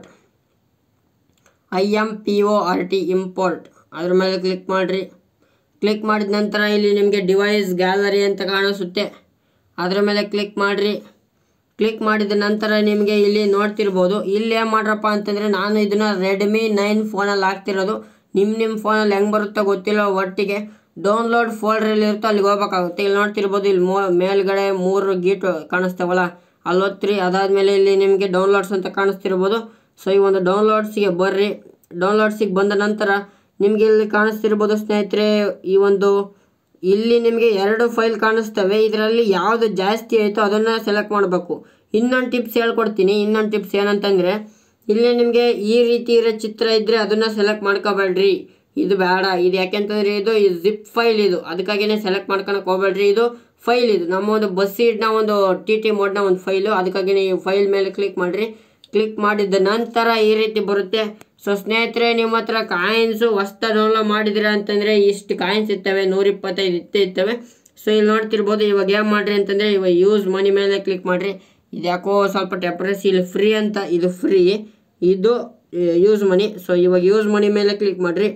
I M P O R T import ಅದ್ರ ಮೇಲೆ ಕ್ಲಿಕ್ ಮಾಡಿರಿ ಕ್ಲಿಕ್ ಮಾಡಿದ ನಂತರ ಇಲ್ಲಿ ನಿಮಗೆ ಡಿವೈಸ್ ಗ್ಯಾಲರಿ ಅಂತ ಕಾಣಿಸುತ್ತೆ ಅದರ ಮೇಲೆ ಕ್ಲಿಕ್ ಮಾಡಿರಿ ಕ್ಲಿಕ್ ಮಾಡಿದ ನಂತರ ನಿಮಗೆ ಇಲ್ಲಿ ನೋಡ್ತಿರ್ಬೋದು ಇಲ್ಲಿ ಏನು ಮಾಡ್ರಪ್ಪ ಅಂತಂದರೆ ನಾನು ಇದನ್ನು ರೆಡ್ಮಿ ನೈನ್ ಫೋನಲ್ಲಿ ಹಾಕ್ತಿರೋದು ನಿಮ್ಮ ನಿಮ್ಮ ಫೋನಲ್ಲಿ ಹೆಂಗೆ ಬರುತ್ತೋ ಗೊತ್ತಿಲ್ಲ ಒಟ್ಟಿಗೆ ಡೌನ್ಲೋಡ್ ಫೋಲ್ಡ್ರಲ್ಲಿ ಇರುತ್ತೋ ಅಲ್ಲಿಗೆ ಹೋಗ್ಬೇಕಾಗುತ್ತೆ ಇಲ್ಲಿ ನೋಡ್ತಿರ್ಬೋದು ಇಲ್ಲಿ ಮೋ ಮೇಲ್ಗಡೆ ಮೂರು ಗೀಟು ಕಾಣಿಸ್ತಾವಲ್ಲ ಅಲ್ಲಿ ಒತ್ತಿರಿ ಅದಾದಮೇಲೆ ಇಲ್ಲಿ ನಿಮಗೆ ಡೌನ್ಲೋಡ್ಸ್ ಅಂತ ಕಾಣಿಸ್ತಿರ್ಬೋದು ಸೊ ಈ ಒಂದು ಡೌನ್ಲೋಡ್ಸಿಗೆ ಬರ್ರಿ ಡೌನ್ಲೋಡ್ಸಿಗೆ ಬಂದ ನಂತರ ನಿಮಗೆ ಇಲ್ಲಿ ಕಾಣಿಸ್ತಿರ್ಬೋದು ಸ್ನೇಹಿತರೆ ಈ ಒಂದು ಇಲ್ಲಿ ನಿಮಗೆ ಎರಡು ಫೈಲ್ ಕಾಣಿಸ್ತವೆ ಇದರಲ್ಲಿ ಯಾವುದು ಜಾಸ್ತಿ ಆಯಿತು ಅದನ್ನು ಸೆಲೆಕ್ಟ್ ಮಾಡಬೇಕು ಇನ್ನೊಂದು ಟಿಪ್ಸ್ ಹೇಳ್ಕೊಡ್ತೀನಿ ಇನ್ನೊಂದು ಟಿಪ್ಸ್ ಏನಂತಂದರೆ ಇಲ್ಲಿ ನಿಮಗೆ ಈ ರೀತಿ ಇರೋ ಚಿತ್ರ ಇದ್ದರೆ ಅದನ್ನು ಸೆಲೆಕ್ಟ್ ಮಾಡ್ಕೋಬೇಡ್ರಿ ಇದು ಬೇಡ ಇದು ಯಾಕೆಂತಂದರೆ ಇದು ಜಿಪ್ ಫೈಲ್ ಇದು ಅದಕ್ಕಾಗಿಯೇ ಸೆಲೆಕ್ಟ್ ಮಾಡ್ಕೊಳಕ್ಕೆ ಹೋಗ್ಬೇಡ್ರಿ ಇದು ಫೈಲ್ ಇದು ನಮ್ಮ ಒಂದು ಬಸ್ ಸೀಟ್ನ ಒಂದು ಟಿ ಟಿ ಮೋಡ್ನ ಒಂದು ಫೈಲು ಅದಕ್ಕಾಗಿಯೇ ಈ ಫೈಲ್ ಮೇಲೆ ಕ್ಲಿಕ್ ಮಾಡಿರಿ ಕ್ಲಿಕ್ ಮಾಡಿದ ನಂತರ ಈ ರೀತಿ ಬರುತ್ತೆ ಸೊ ಸ್ನೇಹಿತರೆ ನಿಮ್ಮ ಹತ್ರ ಕಾಯಿನ್ಸು ಹೊಸ್ತ ಡೌನ್ಲೋಡ್ ಮಾಡಿದಿರ ಅಂತಂದರೆ ಇಷ್ಟು ಕಾಯಿನ್ಸ್ ಇರ್ತವೆ ನೂರಿಪ್ಪತ್ತೈದು ಇತ್ತೇ ಇರ್ತವೆ ಸೊ ಇಲ್ಲಿ ನೋಡ್ತಿರ್ಬೋದು ಇವಾಗ ಏನು ಮಾಡಿರಿ ಅಂತಂದರೆ ಇವಾಗ ಯೂಸ್ ಮನಿ ಮೇಲೆ ಕ್ಲಿಕ್ ಮಾಡಿರಿ ಇದು ಯಾಕೋ ಸ್ವಲ್ಪ ಟೆಪ್ರೆಸ್ ಇಲ್ಲಿ ಫ್ರೀ ಅಂತ ಇದು ಫ್ರೀ ಇದು ಯೂಸ್ ಮನಿ ಸೊ ಇವಾಗ ಯೂಸ್ ಮನಿ ಮೇಲೆ ಕ್ಲಿಕ್ ಮಾಡಿರಿ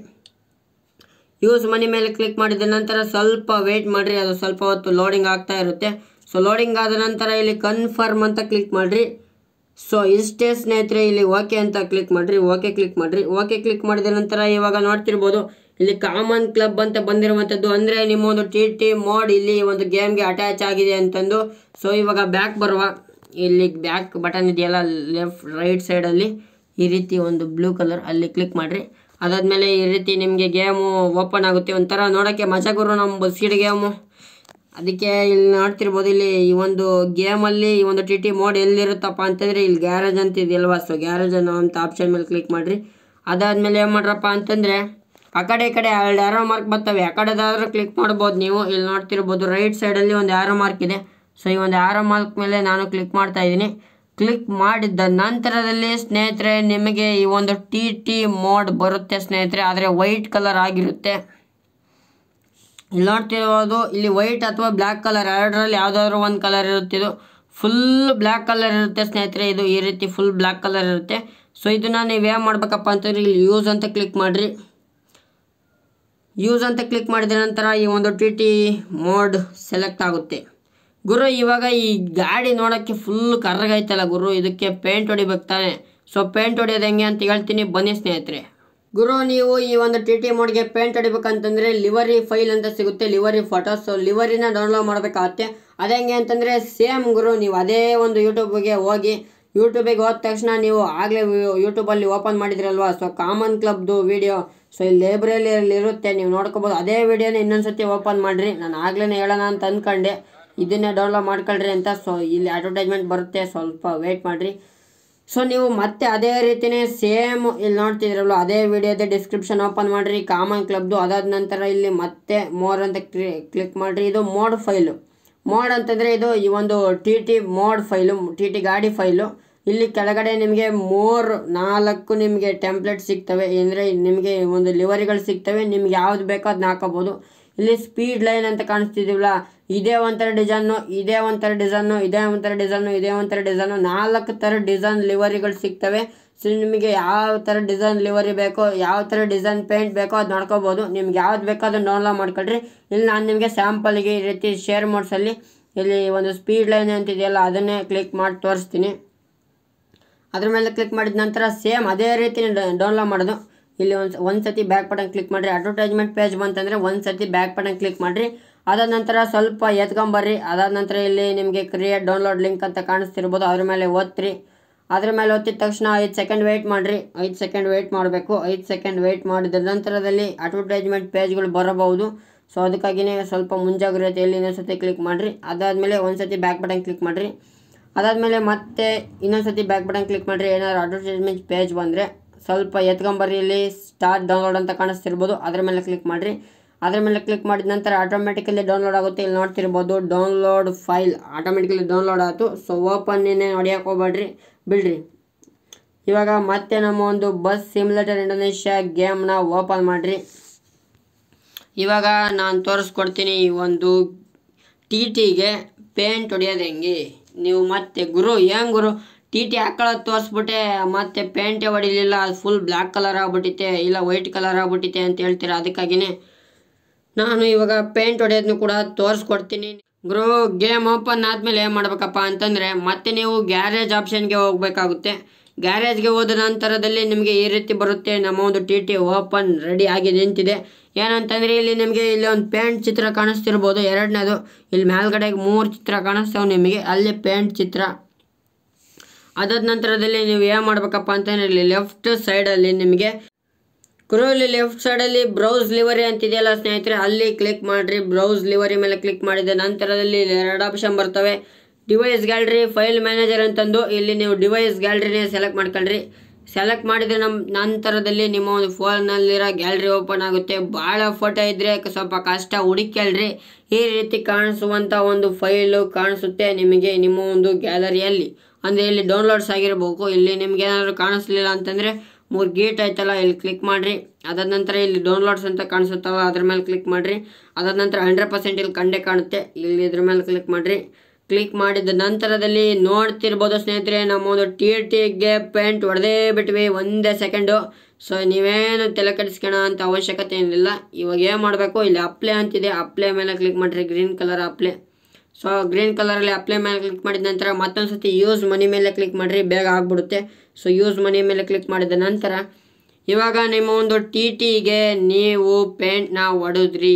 ಯೂಸ್ ಮನಿ ಮೇಲೆ ಕ್ಲಿಕ್ ಮಾಡಿದ ನಂತರ ಸ್ವಲ್ಪ ವೆಯ್ಟ್ ಮಾಡಿರಿ ಅದು ಸ್ವಲ್ಪ ಹೊತ್ತು ಲೋಡಿಂಗ್ ಆಗ್ತಾ ಇರುತ್ತೆ ಸೊ ಲೋಡಿಂಗ್ ಆದ ನಂತರ ಇಲ್ಲಿ ಕನ್ಫರ್ಮ್ ಅಂತ ಕ್ಲಿಕ್ ಮಾಡಿರಿ ಸೊ ಇಷ್ಟೇ ಸ್ನೇಹಿತರೆ ಇಲ್ಲಿ ಓಕೆ ಅಂತ ಕ್ಲಿಕ್ ಮಾಡಿರಿ ಓಕೆ ಕ್ಲಿಕ್ ಮಾಡಿರಿ ಓಕೆ ಕ್ಲಿಕ್ ಮಾಡಿದ ನಂತರ ಇವಾಗ ನೋಡ್ತಿರ್ಬೋದು ಇಲ್ಲಿ ಕಾಮನ್ ಕ್ಲಬ್ ಅಂತ ಬಂದಿರುವಂಥದ್ದು ಅಂದರೆ ನಿಮ್ಮ ಒಂದು ಟಿ ಟಿ ಮೋಡ್ ಇಲ್ಲಿ ಒಂದು ಗೇಮ್ಗೆ ಅಟ್ಯಾಚ್ ಆಗಿದೆ ಅಂತಂದು ಸೊ ಇವಾಗ ಬ್ಯಾಕ್ ಬರುವ ಇಲ್ಲಿ ಬ್ಯಾಕ್ ಬಟನ್ ಇದೆಯಲ್ಲ ಲೆಫ್ಟ್ ರೈಟ್ ಸೈಡಲ್ಲಿ ಈ ರೀತಿ ಒಂದು ಬ್ಲೂ ಕಲರ್ ಅಲ್ಲಿ ಕ್ಲಿಕ್ ಮಾಡಿರಿ ಅದಾದಮೇಲೆ ಈ ರೀತಿ ನಿಮಗೆ ಗೇಮು ಓಪನ್ ಆಗುತ್ತೆ ಒಂಥರ ನೋಡೋಕ್ಕೆ ಮಜಾ ಗುರು ನಮ್ಮ ಬಸ್ಕಿಡ್ ಗೇಮು ಅದಕ್ಕೆ ಇಲ್ಲಿ ನೋಡ್ತಿರ್ಬೋದು ಇಲ್ಲಿ ಈ ಒಂದು ಗೇಮಲ್ಲಿ ಈ ಒಂದು ಟಿ ಟಿ ಮೋಡ್ ಎಲ್ಲಿರುತ್ತಪ್ಪ ಅಂತಂದರೆ ಇಲ್ಲಿ ಗ್ಯಾರೇಜ್ ಅಂತ ಇದೆಯಲ್ವಾ ಸೊ ಗ್ಯಾರೇಜ್ ಅನ್ನೋ ಅಂತ ಆಪ್ಷನ್ ಮೇಲೆ ಕ್ಲಿಕ್ ಮಾಡಿರಿ ಅದಾದಮೇಲೆ ಏನು ಮಾಡ್ರಪ್ಪ ಅಂತಂದರೆ ಆ ಕಡೆ ಈ ಕಡೆ ಎರಡು ಆರೋ ಮಾರ್ಕ್ ಬರ್ತವೆ ಆ ಕಡೆದಾದ್ರೂ ಕ್ಲಿಕ್ ಮಾಡ್ಬೋದು ನೀವು ಇಲ್ಲಿ ನೋಡ್ತಿರ್ಬೋದು ರೈಟ್ ಸೈಡಲ್ಲಿ ಒಂದು ಆರೋ ಮಾರ್ಕ್ ಇದೆ ಸೊ ಈ ಒಂದು ಆರೋ ಮಾರ್ಕ್ ಮೇಲೆ ನಾನು ಕ್ಲಿಕ್ ಮಾಡ್ತಾ ಇದ್ದೀನಿ ಕ್ಲಿಕ್ ಮಾಡಿದ ನಂತರದಲ್ಲಿ ಸ್ನೇಹಿತರೆ ನಿಮಗೆ ಈ ಒಂದು ಟಿ ಟಿ ಮೋಡ್ ಬರುತ್ತೆ ಸ್ನೇಹಿತರೆ ಆದರೆ ವೈಟ್ ಕಲರ್ ಆಗಿರುತ್ತೆ ಇಲ್ಲಿ ನೋಡ್ತಿರ್ಬೋದು ಇಲ್ಲಿ ವೈಟ್ ಅಥವಾ ಬ್ಲ್ಯಾಕ್ ಕಲರ್ ಎರಡರಲ್ಲಿ ಯಾವುದಾದ್ರು ಒಂದು ಕಲರ್ ಇರುತ್ತೆ ಇದು ಫುಲ್ ಬ್ಲ್ಯಾಕ್ ಕಲರ್ ಇರುತ್ತೆ ಸ್ನೇಹಿತರೆ ಇದು ಈ ರೀತಿ ಫುಲ್ ಬ್ಲ್ಯಾಕ್ ಕಲರ್ ಇರುತ್ತೆ ಸೊ ಇದನ್ನು ನೀವು ಏನು ಮಾಡ್ಬೇಕಪ್ಪ ಅಂತಂದ್ರೆ ಇಲ್ಲಿ ಯೂಸ್ ಅಂತ ಕ್ಲಿಕ್ ಮಾಡಿರಿ ಯೂಸ್ ಅಂತ ಕ್ಲಿಕ್ ಮಾಡಿದ ನಂತರ ಈ ಒಂದು ಟಿ ಟಿ ಮೋಡ್ ಸೆಲೆಕ್ಟ್ ಆಗುತ್ತೆ ಗುರು ಇವಾಗ ಈ ಗಾಡಿ ನೋಡೋಕ್ಕೆ ಫುಲ್ ಕರ್ರಗೈತಲ್ಲ ಗುರು ಇದಕ್ಕೆ ಪೇಂಟ್ ಹೊಡಿಬೇಕು ತಾನೆ ಸೊ ಪೇಂಟ್ ಹೊಡಿಯೋದು ಹೆಂಗೆ ಅಂತ ಹೇಳ್ತೀನಿ ಬನ್ನಿ ಸ್ನೇಹಿತರೆ ಗುರು ನೀವು ಈ ಒಂದು ಟಿ ಟಿ ಮೋಡ್ಗೆ ಪೇಂಟ್ ಹೊಡಿಬೇಕಂತಂದ್ರೆ ಲಿವರಿ ಫೈಲ್ ಅಂತ ಸಿಗುತ್ತೆ ಲಿವರಿ ಫೋಟೋ ಸೊ ಲಿವರಿನ ಡೌನ್ಲೋಡ್ ಮಾಡಬೇಕಾಗತ್ತೆ ಅದು ಹೆಂಗೆ ಅಂತಂದರೆ ಸೇಮ್ ಗುರು ನೀವು ಅದೇ ಒಂದು ಯೂಟ್ಯೂಬ್ಗೆ ಹೋಗಿ ಯೂಟ್ಯೂಬಿಗೆ ಹೋದ ತಕ್ಷಣ ನೀವು ಆಗಲೇ ಯೂಟ್ಯೂಬಲ್ಲಿ ಓಪನ್ ಮಾಡಿದ್ರಲ್ವಾ ಸೊ ಕಾಮನ್ ಕ್ಲಬ್ದು ವಿಡಿಯೋ ಸೊ ಇಲ್ಲಿ ಲೈಬ್ರರಿಯಲ್ಲಿ ಇರುತ್ತೆ ನೀವು ನೋಡ್ಕೋಬೋದು ಅದೇ ವಿಡಿಯೋನ ಇನ್ನೊಂದ್ಸತಿ ಓಪನ್ ಮಾಡಿರಿ ನಾನು ಆಗ್ಲೇ ಹೇಳೋಣ ಅಂತ ಅಂದ್ಕೊಂಡೆ ಇದನ್ನೇ ಡೌನ್ಲೋಡ್ ಮಾಡ್ಕೊಳ್ರಿ ಅಂತ ಸೊ ಇಲ್ಲಿ ಅಡ್ವರ್ಟೈಸ್ಮೆಂಟ್ ಬರುತ್ತೆ ಸ್ವಲ್ಪ ವೆಯ್ಟ್ ಮಾಡಿರಿ ಸೊ ನೀವು ಮತ್ತೆ ಅದೇ ರೀತಿನೇ ಸೇಮ್ ಇಲ್ಲಿ ನೋಡ್ತಿದ್ರಲ್ಲ ಅದೇ ವಿಡಿಯೋದ ಡಿಸ್ಕ್ರಿಪ್ಷನ್ ಓಪನ್ ಮಾಡಿರಿ ಕಾಮನ್ ಕ್ಲಬ್ದು ಅದಾದ ನಂತರ ಇಲ್ಲಿ ಮತ್ತೆ ಮೋರ್ ಅಂತ ಕ್ಲಿಕ್ ಮಾಡಿರಿ ಇದು ಮೋಡ್ ಫೈಲು ಮೋಡ್ ಅಂತಂದರೆ ಇದು ಈ ಒಂದು T T mod file T T ಗಾಡಿ ಫೈಲು ಇಲ್ಲಿ ಕೆಳಗಡೆ ನಿಮಗೆ ಮೂರು ನಾಲ್ಕು ನಿಮಗೆ ಟೆಂಪ್ಲೆಟ್ ಸಿಗ್ತವೆ ಅಂದರೆ ನಿಮಗೆ ಒಂದು ಲಿವರಿಗಳು ಸಿಗ್ತವೆ ನಿಮ್ಗೆ ಯಾವ್ದು ಬೇಕೋ ಅದನ್ನ ಹಾಕೋಬೋದು ಇಲ್ಲಿ ಸ್ಪೀಡ್ ಲೈನ್ ಅಂತ ಕಾಣಿಸ್ತಿದ್ದೀವಲ್ಲ ಇದೇ ಒಂಥರ ಡಿಸೈನು ಇದೇ ಒಂಥರ ಡಿಸೈನು ಇದೇ ಒಂಥರ ಡಿಸೈನು ಇದೇ ಒಂಥರ ಡಿಸೈನು ನಾಲ್ಕು ಥರ ಡಿಸೈನ್ ಲಿವರಿಗಳು ಸಿಗ್ತವೆ ಸೊ ನಿಮಗೆ ಯಾವ ಥರ ಡಿಸೈನ್ ಲಿವರಿ ಬೇಕೋ ಯಾವ ಥರ ಡಿಸೈನ್ ಪೇಂಟ್ ಬೇಕೋ ಅದು ನೋಡ್ಕೋಬೋದು ನಿಮ್ಗೆ ಯಾವ್ದು ಬೇಕೋ ಅದನ್ನು ಡೌನ್ಲೋಡ್ ಮಾಡ್ಕೊಳ್ರಿ ಇಲ್ಲಿ ನಾನು ನಿಮಗೆ ಸ್ಯಾಂಪಲ್ಗೆ ಈ ರೀತಿ ಶೇರ್ ಮೋಡ್ಸಲ್ಲಿ ಇಲ್ಲಿ ಒಂದು ಸ್ಪೀಡ್ ಲೈನ್ ಅಂತಿದೆಯಲ್ಲ ಅದನ್ನೇ ಕ್ಲಿಕ್ ಮಾಡಿ ತೋರಿಸ್ತೀನಿ ಅದ್ರ ಮೇಲೆ ಕ್ಲಿಕ್ ಮಾಡಿದ ನಂತರ ಸೇಮ್ ಅದೇ ರೀತಿ ಡೌನ್ಲೋಡ್ ಮಾಡೋದು ಇಲ್ಲಿ ಒಂದು ಒಂದು ಸತಿ ಬ್ಯಾಕ್ ಬಟನ್ ಕ್ಲಿಕ್ ಮಾಡಿರಿ ಅಡ್ವರ್ಟೈಸ್ಮೆಂಟ್ ಪೇಜ್ ಬಂತಂದರೆ ಒಂದು ಸತಿ ಬ್ಯಾಕ್ ಬಟನ್ ಕ್ಲಿಕ್ ಮಾಡಿರಿ ಅದಾದ ನಂತರ ಸ್ವಲ್ಪ ಎತ್ಕೊಂಬರ್ರಿ ಅದಾದ ನಂತರ ಇಲ್ಲಿ ನಿಮಗೆ ಕ್ರಿಯೇಟ್ ಡೌನ್ಲೋಡ್ ಲಿಂಕ್ ಅಂತ ಕಾಣಿಸ್ತಿರ್ಬೋದು ಅದ್ರ ಮೇಲೆ ಒತ್ತಿರಿ ಅದ್ರ ಮೇಲೆ ಒತ್ತಿದ ತಕ್ಷಣ ಐದು ಸೆಕೆಂಡ್ ವೆಯ್ಟ್ ಮಾಡಿರಿ ಐದು ಸೆಕೆಂಡ್ ವೆಯ್ಟ್ ಮಾಡಬೇಕು ಐದು ಸೆಕೆಂಡ್ ವೆಯ್ಟ್ ಮಾಡಿದ ನಂತರದಲ್ಲಿ ಅಡ್ವರ್ಟೈಸ್ಮೆಂಟ್ ಪೇಜ್ಗಳು ಬರಬಹುದು ಸೊ ಅದಕ್ಕಾಗಿಯೇ ಸ್ವಲ್ಪ ಮುಂಜಾಗ್ರತೆಯಲ್ಲಿ ಇನ್ನೊಂದು ಸತಿ ಕ್ಲಿಕ್ ಮಾಡಿರಿ ಅದಾದಮೇಲೆ ಒಂದು ಸತಿ ಬ್ಯಾಕ್ ಬಟನ್ ಕ್ಲಿಕ್ ಮಾಡಿರಿ ಅದಾದಮೇಲೆ ಮತ್ತೆ ಇನ್ನೊಂದು ಸತಿ ಬ್ಯಾಕ್ ಬಟನ್ ಕ್ಲಿಕ್ ಮಾಡಿರಿ ಏನಾದ್ರು ಅಡ್ವರ್ಟೈಸ್ಮೆಂಟ್ ಪೇಜ್ ಬಂದರೆ ಸ್ವಲ್ಪ ಎತ್ಕೊಂಬರ್ರಿ ಇಲ್ಲಿ ಸ್ಟಾರ್ಟ್ ಡೌನ್ಲೋಡ್ ಅಂತ ಕಾಣಿಸ್ತಿರ್ಬೋದು ಅದ್ರ ಮೇಲೆ ಕ್ಲಿಕ್ ಮಾಡಿರಿ ಅದ್ರ ಮೇಲೆ ಕ್ಲಿಕ್ ಮಾಡಿದ ನಂತರ ಆಟೋಮೆಟಿಕಲಿ ಡೌನ್ಲೋಡ್ ಆಗುತ್ತೆ ಇಲ್ಲಿ ನೋಡ್ತಿರ್ಬೋದು ಡೌನ್ಲೋಡ್ ಫೈಲ್ ಆಟೋಮೆಟಿಕಲಿ ಡೌನ್ಲೋಡ್ ಆಯಿತು ಸೊ ಓಪನ್ ಏನೇ ಹೊಡಿಯೋಕೆ ಹೋಗ್ಬೇಡ್ರಿ ಬಿಡ್ರಿ ಇವಾಗ ಮತ್ತೆ ನಮ್ಮ ಒಂದು ಬಸ್ ಸಿಮ್ಯುಲೇಟರ್ ಇಂಡೋನೇಷ್ಯಾ ಗೇಮ್ನ ಓಪನ್ ಮಾಡಿರಿ ಇವಾಗ ನಾನು ತೋರಿಸ್ಕೊಡ್ತೀನಿ ಈ ಒಂದು ಟಿ ಟಿಗೆ ಪೇಂಟ್ ಹೊಡಿಯೋದು ಹೆಂಗೆ ನೀವು ಮತ್ತೆ ಗುರು ಏನು ಗುರು ಟಿ ಟಿ ಹಾಕೊಳ್ಳೋದು ತೋರಿಸ್ಬಿಟ್ಟೆ ಮತ್ತೆ ಪೇಂಟೇ ಹೊಡಿಲಿಲ್ಲ ಅದು ಫುಲ್ ಬ್ಲ್ಯಾಕ್ ಕಲರ್ ಆಗ್ಬಿಟ್ಟಿತ್ತೆ ಇಲ್ಲ ವೈಟ್ ಕಲರ್ ಆಗ್ಬಿಟ್ಟಿತ್ತೆ ಅಂತ ಹೇಳ್ತೀರಾ ಅದಕ್ಕಾಗಿಯೇ ನಾನು ಇವಾಗ ಪೇಂಟ್ ಹೊಡೆಯೋದನ್ನು ಕೂಡ ತೋರಿಸ್ಕೊಡ್ತೀನಿ ಗ್ರೋ ಗೇಮ್ ಓಪನ್ ಆದಮೇಲೆ ಏನು ಮಾಡ್ಬೇಕಪ್ಪ ಅಂತಂದರೆ ಮತ್ತೆ ನೀವು ಗ್ಯಾರೇಜ್ ಆಪ್ಷನ್ಗೆ ಹೋಗಬೇಕಾಗುತ್ತೆ ಗ್ಯಾರೇಜ್ಗೆ ಹೋದ ನಂತರದಲ್ಲಿ ನಿಮಗೆ ಈ ರೀತಿ ಬರುತ್ತೆ ನಮ್ಮ ಒಂದು ಟಿ ಟಿ ಓಪನ್ ರೆಡಿ ಆಗಿ ನಿಂತಿದೆ ಏನಂತಂದರೆ ಇಲ್ಲಿ ನಿಮಗೆ ಇಲ್ಲಿ ಒಂದು ಪೇಂಟ್ ಚಿತ್ರ ಕಾಣಿಸ್ತಿರ್ಬೋದು ಎರಡನೇದು ಇಲ್ಲಿ ಮೇಲ್ಗಡೆಗೆ ಮೂರು ಚಿತ್ರ ಕಾಣಿಸ್ತವೆ ನಿಮಗೆ ಅಲ್ಲಿ ಪೇಂಟ್ ಚಿತ್ರ ಅದಾದ ನಂತರದಲ್ಲಿ ನೀವು ಏನು ಮಾಡ್ಬೇಕಪ್ಪ ಅಂತಂದರೆ ಇಲ್ಲಿ ಲೆಫ್ಟ್ ಸೈಡಲ್ಲಿ ನಿಮಗೆ ಗುರು ಇಲ್ಲಿ ಲೆಫ್ಟ್ ಸೈಡಲ್ಲಿ ಬ್ರೌಸ್ ಲಿವರಿ ಅಂತಿದೆಯಲ್ಲ ಸ್ನೇಹಿತರೆ ಅಲ್ಲಿ ಕ್ಲಿಕ್ ಮಾಡಿರಿ ಬ್ರೌಸ್ ಲಿವರಿ ಮೇಲೆ ಕ್ಲಿಕ್ ಮಾಡಿದ ನಂತರದಲ್ಲಿ ಇಲ್ಲಿ ಎರಡು ಆಪ್ಷನ್ ಬರ್ತವೆ ಡಿವೈಸ್ ಗ್ಯಾಲರಿ ಫೈಲ್ ಮ್ಯಾನೇಜರ್ ಅಂತಂದು ಇಲ್ಲಿ ನೀವು ಡಿವೈಸ್ ಗ್ಯಾಲರಿನೇ ಸೆಲೆಕ್ಟ್ ಮಾಡ್ಕೊಳ್ರಿ ಸೆಲೆಕ್ಟ್ ಮಾಡಿದ ನಮ್ಮ ನಂತರದಲ್ಲಿ ನಿಮ್ಮ ಒಂದು ಫೋನ್ನಲ್ಲಿರೋ ಗ್ಯಾಲರಿ ಓಪನ್ ಆಗುತ್ತೆ ಭಾಳ ಫೋಟೋ ಇದ್ದರೆ ಸ್ವಲ್ಪ ಕಷ್ಟ ಹುಡುಕ್ಯಾಳ್ರಿ ಈ ರೀತಿ ಕಾಣಿಸುವಂಥ ಒಂದು ಫೈಲು ಕಾಣಿಸುತ್ತೆ ನಿಮಗೆ ನಿಮ್ಮ ಒಂದು ಗ್ಯಾಲರಿಯಲ್ಲಿ ಅಂದರೆ ಇಲ್ಲಿ ಡೌನ್ಲೋಡ್ಸ್ ಆಗಿರಬೇಕು ಇಲ್ಲಿ ನಿಮ್ಗೆ ಏನಾದರೂ ಕಾಣಿಸ್ಲಿಲ್ಲ ಅಂತಂದರೆ ಮೂರು ಗೇಟ್ ಆಯ್ತಲ್ಲ ಇಲ್ಲಿ ಕ್ಲಿಕ್ ಮಾಡಿರಿ ಅದಾದ ನಂತರ ಇಲ್ಲಿ ಡೌನ್ಲೋಡ್ಸ್ ಅಂತ ಕಾಣಿಸುತ್ತಲ್ಲ ಅದ್ರ ಮೇಲೆ ಕ್ಲಿಕ್ ಮಾಡಿರಿ ಅದಾದ ನಂತರ ಹಂಡ್ರೆಡ್ ಪರ್ಸೆಂಟ್ ಇಲ್ಲಿ ಕಂಡೇ ಕಾಣುತ್ತೆ ಇಲ್ಲಿ ಇದ್ರ ಮೇಲೆ ಕ್ಲಿಕ್ ಮಾಡಿರಿ ಕ್ಲಿಕ್ ಮಾಡಿದ ನಂತರದಲ್ಲಿ ನೋಡ್ತಿರ್ಬೋದು ಸ್ನೇಹಿತರೆ ನಮ್ಮ ಒಂದು ಟಿ ಟಿಗೆ ಪೇಂಟ್ ಹೊಡೆದೇ ಬಿಟ್ವಿ ಒಂದೇ ಸೆಕೆಂಡು ಸೊ ನೀವೇನು ತಲೆ ಕೆಡಿಸ್ಕೊಳ ಅಂತ ಅವಶ್ಯಕತೆ ಏನಿಲ್ಲ ಇವಾಗ ಏನು ಮಾಡಬೇಕು ಇಲ್ಲಿ ಅಪ್ಲೈ ಅಂತಿದೆ ಅಪ್ಲೈ ಮೇಲೆ ಕ್ಲಿಕ್ ಮಾಡಿರಿ green colour apply so green ಕಲರಲ್ಲಿ ಅಪ್ಲೈ ಮೇಲೆ ಕ್ಲಿಕ್ ಮಾಡಿದ ನಂತರ ಮತ್ತೊಂದು ಸತಿ ಯೂಸ್ ಮನಿ ಮೇಲೆ ಕ್ಲಿಕ್ ಮಾಡಿರಿ ಬೇಗ ಆಗ್ಬಿಡುತ್ತೆ ಸೊ ಯೂಸ್ ಮನಿ ಮೇಲೆ ಕ್ಲಿಕ್ ಮಾಡಿದ ನಂತರ ಇವಾಗ ನಿಮ್ಮ ಒಂದು ಟಿ ಟಿಗೆ ನೀವು ಪೇಂಟ್ನ ಹೊಡೆದ್ರಿ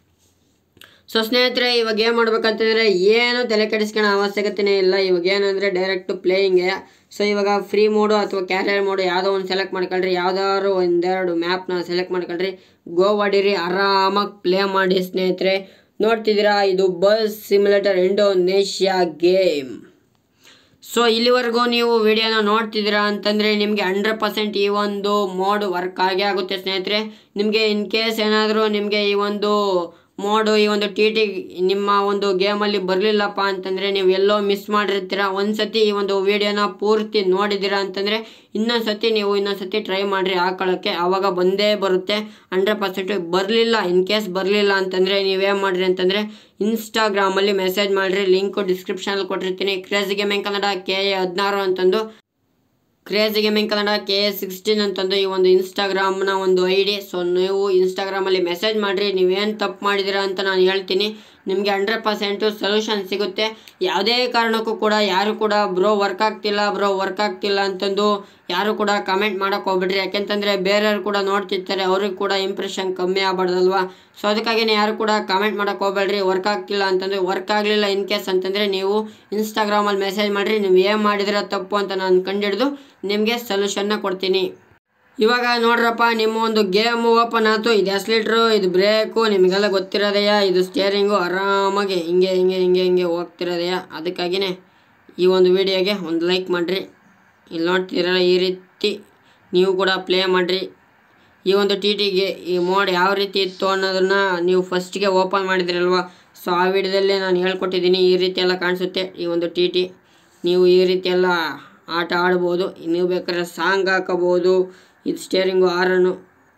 ಸೊ ಸ್ನೇಹಿತರೆ ಇವಾಗ ಏನು ಮಾಡ್ಬೇಕಂತಂದರೆ ಏನು ತಲೆ ಕೆಡಿಸ್ಕೊಳ್ಳೋ ಅವಶ್ಯಕತೆನೇ ಇಲ್ಲ ಇವಾಗ ಏನಂದರೆ ಡೈರೆಕ್ಟ್ ಪ್ಲೇಯಿಂಗೆ ಸೊ ಇವಾಗ ಫ್ರೀ ಮೋಡು ಅಥವಾ ಕ್ಯಾರಿಯರ್ ಮೋಡು ಯಾವುದೋ ಒಂದು ಸೆಲೆಕ್ಟ್ ಮಾಡ್ಕೊಳ್ರಿ ಯಾವ್ದಾದ್ರು ಒಂದೆರಡು ಮ್ಯಾಪ್ನ ಸೆಲೆಕ್ಟ್ ಮಾಡ್ಕೊಳ್ರಿ ಗೋ ಹೊಡೀರಿ ಆರಾಮಾಗಿ ಪ್ಲೇ ಮಾಡಿ ಸ್ನೇಹಿತರೆ ನೋಡ್ತಿದ್ದೀರಾ ಇದು bus simulator Indonesia game so ಇಲ್ಲಿವರೆಗೂ ನೀವು ವಿಡಿಯೋನ ನೋಡ್ತಿದ್ದೀರಾ ಅಂತಂದರೆ ನಿಮಗೆ ಹಂಡ್ರೆಡ್ ಪರ್ಸೆಂಟ್ ಈ ಒಂದು ಮೋಡ್ ವರ್ಕ್ ಆಗೇ ಆಗುತ್ತೆ ಸ್ನೇಹಿತರೆ ನಿಮಗೆ ಇನ್ ಕೇಸ್ ಏನಾದರೂ ನಿಮಗೆ ಈ ಒಂದು ಮೋಡು ಈ ಒಂದು ಟಿ ಟಿ ನಿಮ್ಮ ಒಂದು ಗೇಮಲ್ಲಿ ಬರಲಿಲ್ಲಪ್ಪ ಅಂತಂದರೆ ನೀವು ಎಲ್ಲೋ ಮಿಸ್ ಮಾಡಿರ್ತೀರ ಒಂದು ಸತಿ ಈ ಒಂದು ವಿಡಿಯೋನ ಪೂರ್ತಿ ನೋಡಿದ್ದೀರಾ ಅಂತಂದರೆ ಇನ್ನೊಂದು ಸತಿ ನೀವು ಇನ್ನೊಂದು ಸತಿ ಟ್ರೈ ಮಾಡಿರಿ ಹಾಕೊಳ್ಳೋಕ್ಕೆ ಆವಾಗ ಬಂದೇ ಬರುತ್ತೆ ಹಂಡ್ರೆಡ್ ಪರ್ಸೆಂಟ್ ಬರಲಿಲ್ಲ ಇನ್ ಕೇಸ್ ಬರಲಿಲ್ಲ ಅಂತಂದರೆ ನೀವೇನು ಮಾಡಿರಿ ಅಂತಂದರೆ ಇನ್ಸ್ಟಾಗ್ರಾಮಲ್ಲಿ ಮೆಸೇಜ್ ಮಾಡಿರಿ ಲಿಂಕು ಡಿಸ್ಕ್ರಿಪ್ಷನಲ್ಲಿ ಕೊಟ್ಟಿರ್ತೀನಿ craze gaming Kannada K A ಹದಿನಾರು ಅಂತಂದು craze gaming Kannada K A sixteen ಅಂತಂದು ಈ ಒಂದು ಇನ್ಸ್ಟಾಗ್ರಾಮ್ನ ಒಂದು ಐ ಡಿ ಸೊ ನೀವು ಇನ್ಸ್ಟಾಗ್ರಾಮಲ್ಲಿ ಮೆಸೇಜ್ ಮಾಡಿರಿ ನೀವೇನು ತಪ್ಪು ಮಾಡಿದ್ದೀರಾ ಅಂತ ನಾನು ಹೇಳ್ತೀನಿ ನಿಮಗೆ ಹಂಡ್ರೆಡ್ ಪರ್ಸೆಂಟು ಸೊಲ್ಯೂಷನ್ ಸಿಗುತ್ತೆ ಯಾವುದೇ ಕಾರಣಕ್ಕೂ ಕೂಡ ಯಾರು ಕೂಡ ಬ್ರೋ ವರ್ಕ್ ಆಗ್ತಿಲ್ಲ ಬ್ರೋ ವರ್ಕ್ ಆಗ್ತಿಲ್ಲ ಅಂತಂದು ಯಾರು ಕೂಡ ಕಮೆಂಟ್ ಮಾಡೋಕೆ ಹೋಗ್ಬಿಡ್ರಿ ಯಾಕೆಂತಂದರೆ ಬೇರೆಯವ್ರು ಕೂಡ ನೋಡ್ತಿರ್ತಾರೆ ಅವ್ರಿಗೆ ಕೂಡ ಇಂಪ್ರೆಷನ್ ಕಮ್ಮಿ ಆಗ್ಬಾರ್ದಲ್ವಾ ಸೊ ಅದಕ್ಕಾಗಿನೇ ಯಾರು ಕೂಡ ಕಮೆಂಟ್ ಮಾಡೋಕೆ ಹೋಗ್ಬೇಡ್ರಿ ವರ್ಕ್ ಆಗ್ತಿಲ್ಲ ಅಂತಂದರೆ ವರ್ಕ್ ಆಗಲಿಲ್ಲ ಇನ್ ಕೇಸ್ ಅಂತಂದರೆ ನೀವು ಇನ್ಸ್ಟಾಗ್ರಾಮಲ್ಲಿ ಮೆಸೇಜ್ ಮಾಡಿರಿ ನೀವು ಏನು ಮಾಡಿದಿರ ತಪ್ಪು ಅಂತ ನಾನು ಕಂಡಿಡಿದು ನಿಮಗೆ ಸೊಲ್ಯೂಷನ್ನ ಕೊಡ್ತೀನಿ ಇವಾಗ ನೋಡ್ರಪ್ಪ ನಿಮ್ಮ ಒಂದು ಗೇಮ್ ಓಪನ್ ಆಯ್ತು ಇದು ಎಸ್ಲೀಟ್ರು ಇದು ಬ್ರೇಕು ನಿಮಗೆಲ್ಲ ಗೊತ್ತಿರೋದೆಯಾ ಇದು ಸ್ಟೇರಿಂಗು ಆರಾಮಾಗಿ ಹಿಂಗೆ ಹಿಂಗೆ ಹಿಂಗೆ ಹಿಂಗೆ ಹೋಗ್ತಿರೋದೆಯಾ ಅದಕ್ಕಾಗಿಯೇ ಈ ಒಂದು ವಿಡಿಯೋಗೆ ಒಂದು ಲೈಕ್ ಮಾಡಿರಿ ಇಲ್ಲಿ ನೋಡ್ತಿರಲ್ಲ ಈ ರೀತಿ ನೀವು ಕೂಡ ಪ್ಲೇ ಮಾಡಿರಿ ಈ ಒಂದು ಟಿ ಟಿಗೆ ಈ ಮೋಡ್ ಯಾವ ರೀತಿ ಇತ್ತು ಅನ್ನೋದನ್ನ ನೀವು ಫಸ್ಟಿಗೆ ಓಪನ್ ಮಾಡಿದ್ರಲ್ವ ಸೊ ಆ ವಿಡಿಯೋದಲ್ಲೇ ನಾನು ಹೇಳ್ಕೊಟ್ಟಿದ್ದೀನಿ ಈ ರೀತಿ ಎಲ್ಲ ಕಾಣಿಸುತ್ತೆ ಈ ಒಂದು ಟಿ ಟಿ ನೀವು ಈ ರೀತಿ ಎಲ್ಲ ಆಟ ಆಡ್ಬೋದು ನೀವು ಬೇಕಾದ್ರೆ ಸಾಂಗ್ ಹಾಕೋಬೋದು ಇದು ಸ್ಟೇರಿಂಗು ಆರನ್ನು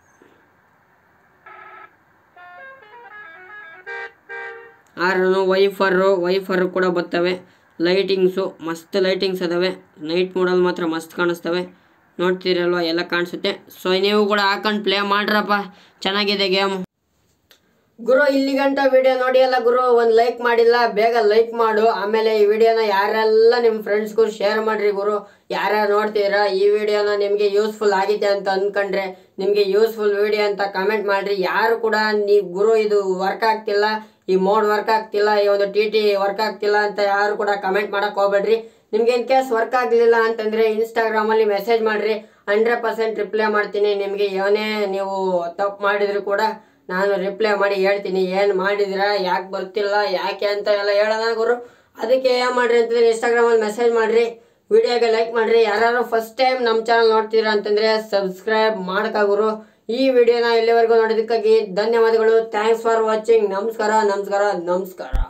ಆರನ್ನು ವೈಫರು ವೈಫರು ಕೂಡ ಬರ್ತವೆ ಲೈಟಿಂಗ್ಸು ಮಸ್ತ್ ಲೈಟಿಂಗ್ಸ್ ಅದಾವೆ ನೈಟ್ ಮೋಡಲ್ಲಿ ಮಾತ್ರ ಮಸ್ತ್ ಕಾಣಿಸ್ತವೆ ನೋಡ್ತೀರಲ್ವ ಎಲ್ಲ ಕಾಣಿಸುತ್ತೆ ಸೊ ನೀವು ಕೂಡ ಹಾಕೊಂಡು ಪ್ಲೇ ಮಾಡ್ರಪ್ಪ ಚೆನ್ನಾಗಿದೆ ಗೇಮು ಗುರು ಇಲ್ಲಿ ಗಂಟ ವಿಡಿಯೋ ನೋಡಿ ಅಲ್ಲ ಗುರು ಒಂದು ಲೈಕ್ ಮಾಡಿಲ್ಲ ಬೇಗ ಲೈಕ್ ಮಾಡು ಆಮೇಲೆ ಈ ವಿಡಿಯೋನ ಯಾರೆಲ್ಲ ನಿಮ್ಮ ಫ್ರೆಂಡ್ಸ್ಗೂ ಶೇರ್ ಮಾಡ್ರಿ ಗುರು ಯಾರ್ಯಾರು ನೋಡ್ತೀರಾ ಈ ವಿಡಿಯೋನ ನಿಮಗೆ ಯೂಸ್ಫುಲ್ ಆಗಿದೆ ಅಂತ ಅಂದ್ಕೊಂಡ್ರೆ ನಿಮಗೆ ಯೂಸ್ಫುಲ್ ವಿಡಿಯೋ ಅಂತ ಕಮೆಂಟ್ ಮಾಡ್ರಿ ಯಾರು ಕೂಡ ನೀವು ಗುರು ಇದು ವರ್ಕ್ ಆಗ್ತಿಲ್ಲ ಈ ಮೋಡ್ ವರ್ಕ್ ಆಗ್ತಿಲ್ಲ ಈ ಒಂದು ಟಿ ಟಿ ವರ್ಕ್ ಆಗ್ತಿಲ್ಲ ಅಂತ ಯಾರು ಕೂಡ ಕಮೆಂಟ್ ಮಾಡಕ್ ಹೋಗ್ಬೇಡ್ರಿ ನಿಮ್ಗೆ ಇನ್ ಕೇಸ್ ವರ್ಕ್ ಆಗಲಿಲ್ಲ ಅಂತಂದ್ರೆ ಇನ್ಸ್ಟಾಗ್ರಾಮಲ್ಲಿ ಮೆಸೇಜ್ ಮಾಡ್ರಿ ಹಂಡ್ರೆಡ್ ಪರ್ಸೆಂಟ್ ರಿಪ್ಲೈ ಮಾಡ್ತೀನಿ ನಿಮಗೆ ಏನೇ ನೀವು ತಪ್ಪು ಮಾಡಿದ್ರು ಕೂಡ ನಾನು ರಿಪ್ಲೈ ಮಾಡಿ ಹೇಳ್ತೀನಿ ಏನು ಮಾಡಿದಿರಾ ಯಾಕೆ ಬರ್ತಿಲ್ಲ ಯಾಕೆ ಅಂತ ಎಲ್ಲ ಹೇಳೋಣ ಗುರು ಅದಕ್ಕೆ ಏನು ಮಾಡ್ರಿ ಅಂತಂದ್ರೆ ಇನ್ಸ್ಟಾಗ್ರಾಮಲ್ಲಿ ಮೆಸೇಜ್ ಮಾಡ್ರಿ ವಿಡಿಯೋಗೆ ಲೈಕ್ ಮಾಡ್ರಿ ಯಾರು ಫಸ್ಟ್ ಟೈಮ್ ನಮ್ಮ ಚಾನಲ್ ನೋಡ್ತೀರಾ ಅಂತಂದ್ರೆ ಸಬ್ಸ್ಕ್ರೈಬ್ ಮಾಡ್ಕ ಗುರು ಈ ವಿಡಿಯೋನ ಇಲ್ಲಿವರೆಗೂ ನೋಡೋದಕ್ಕಾಗಿ ಧನ್ಯವಾದಗಳು ಥ್ಯಾಂಕ್ಸ್ ಫಾರ್ ವಾಚಿಂಗ್ ನಮಸ್ಕಾರ ನಮಸ್ಕಾರ ನಮಸ್ಕಾರ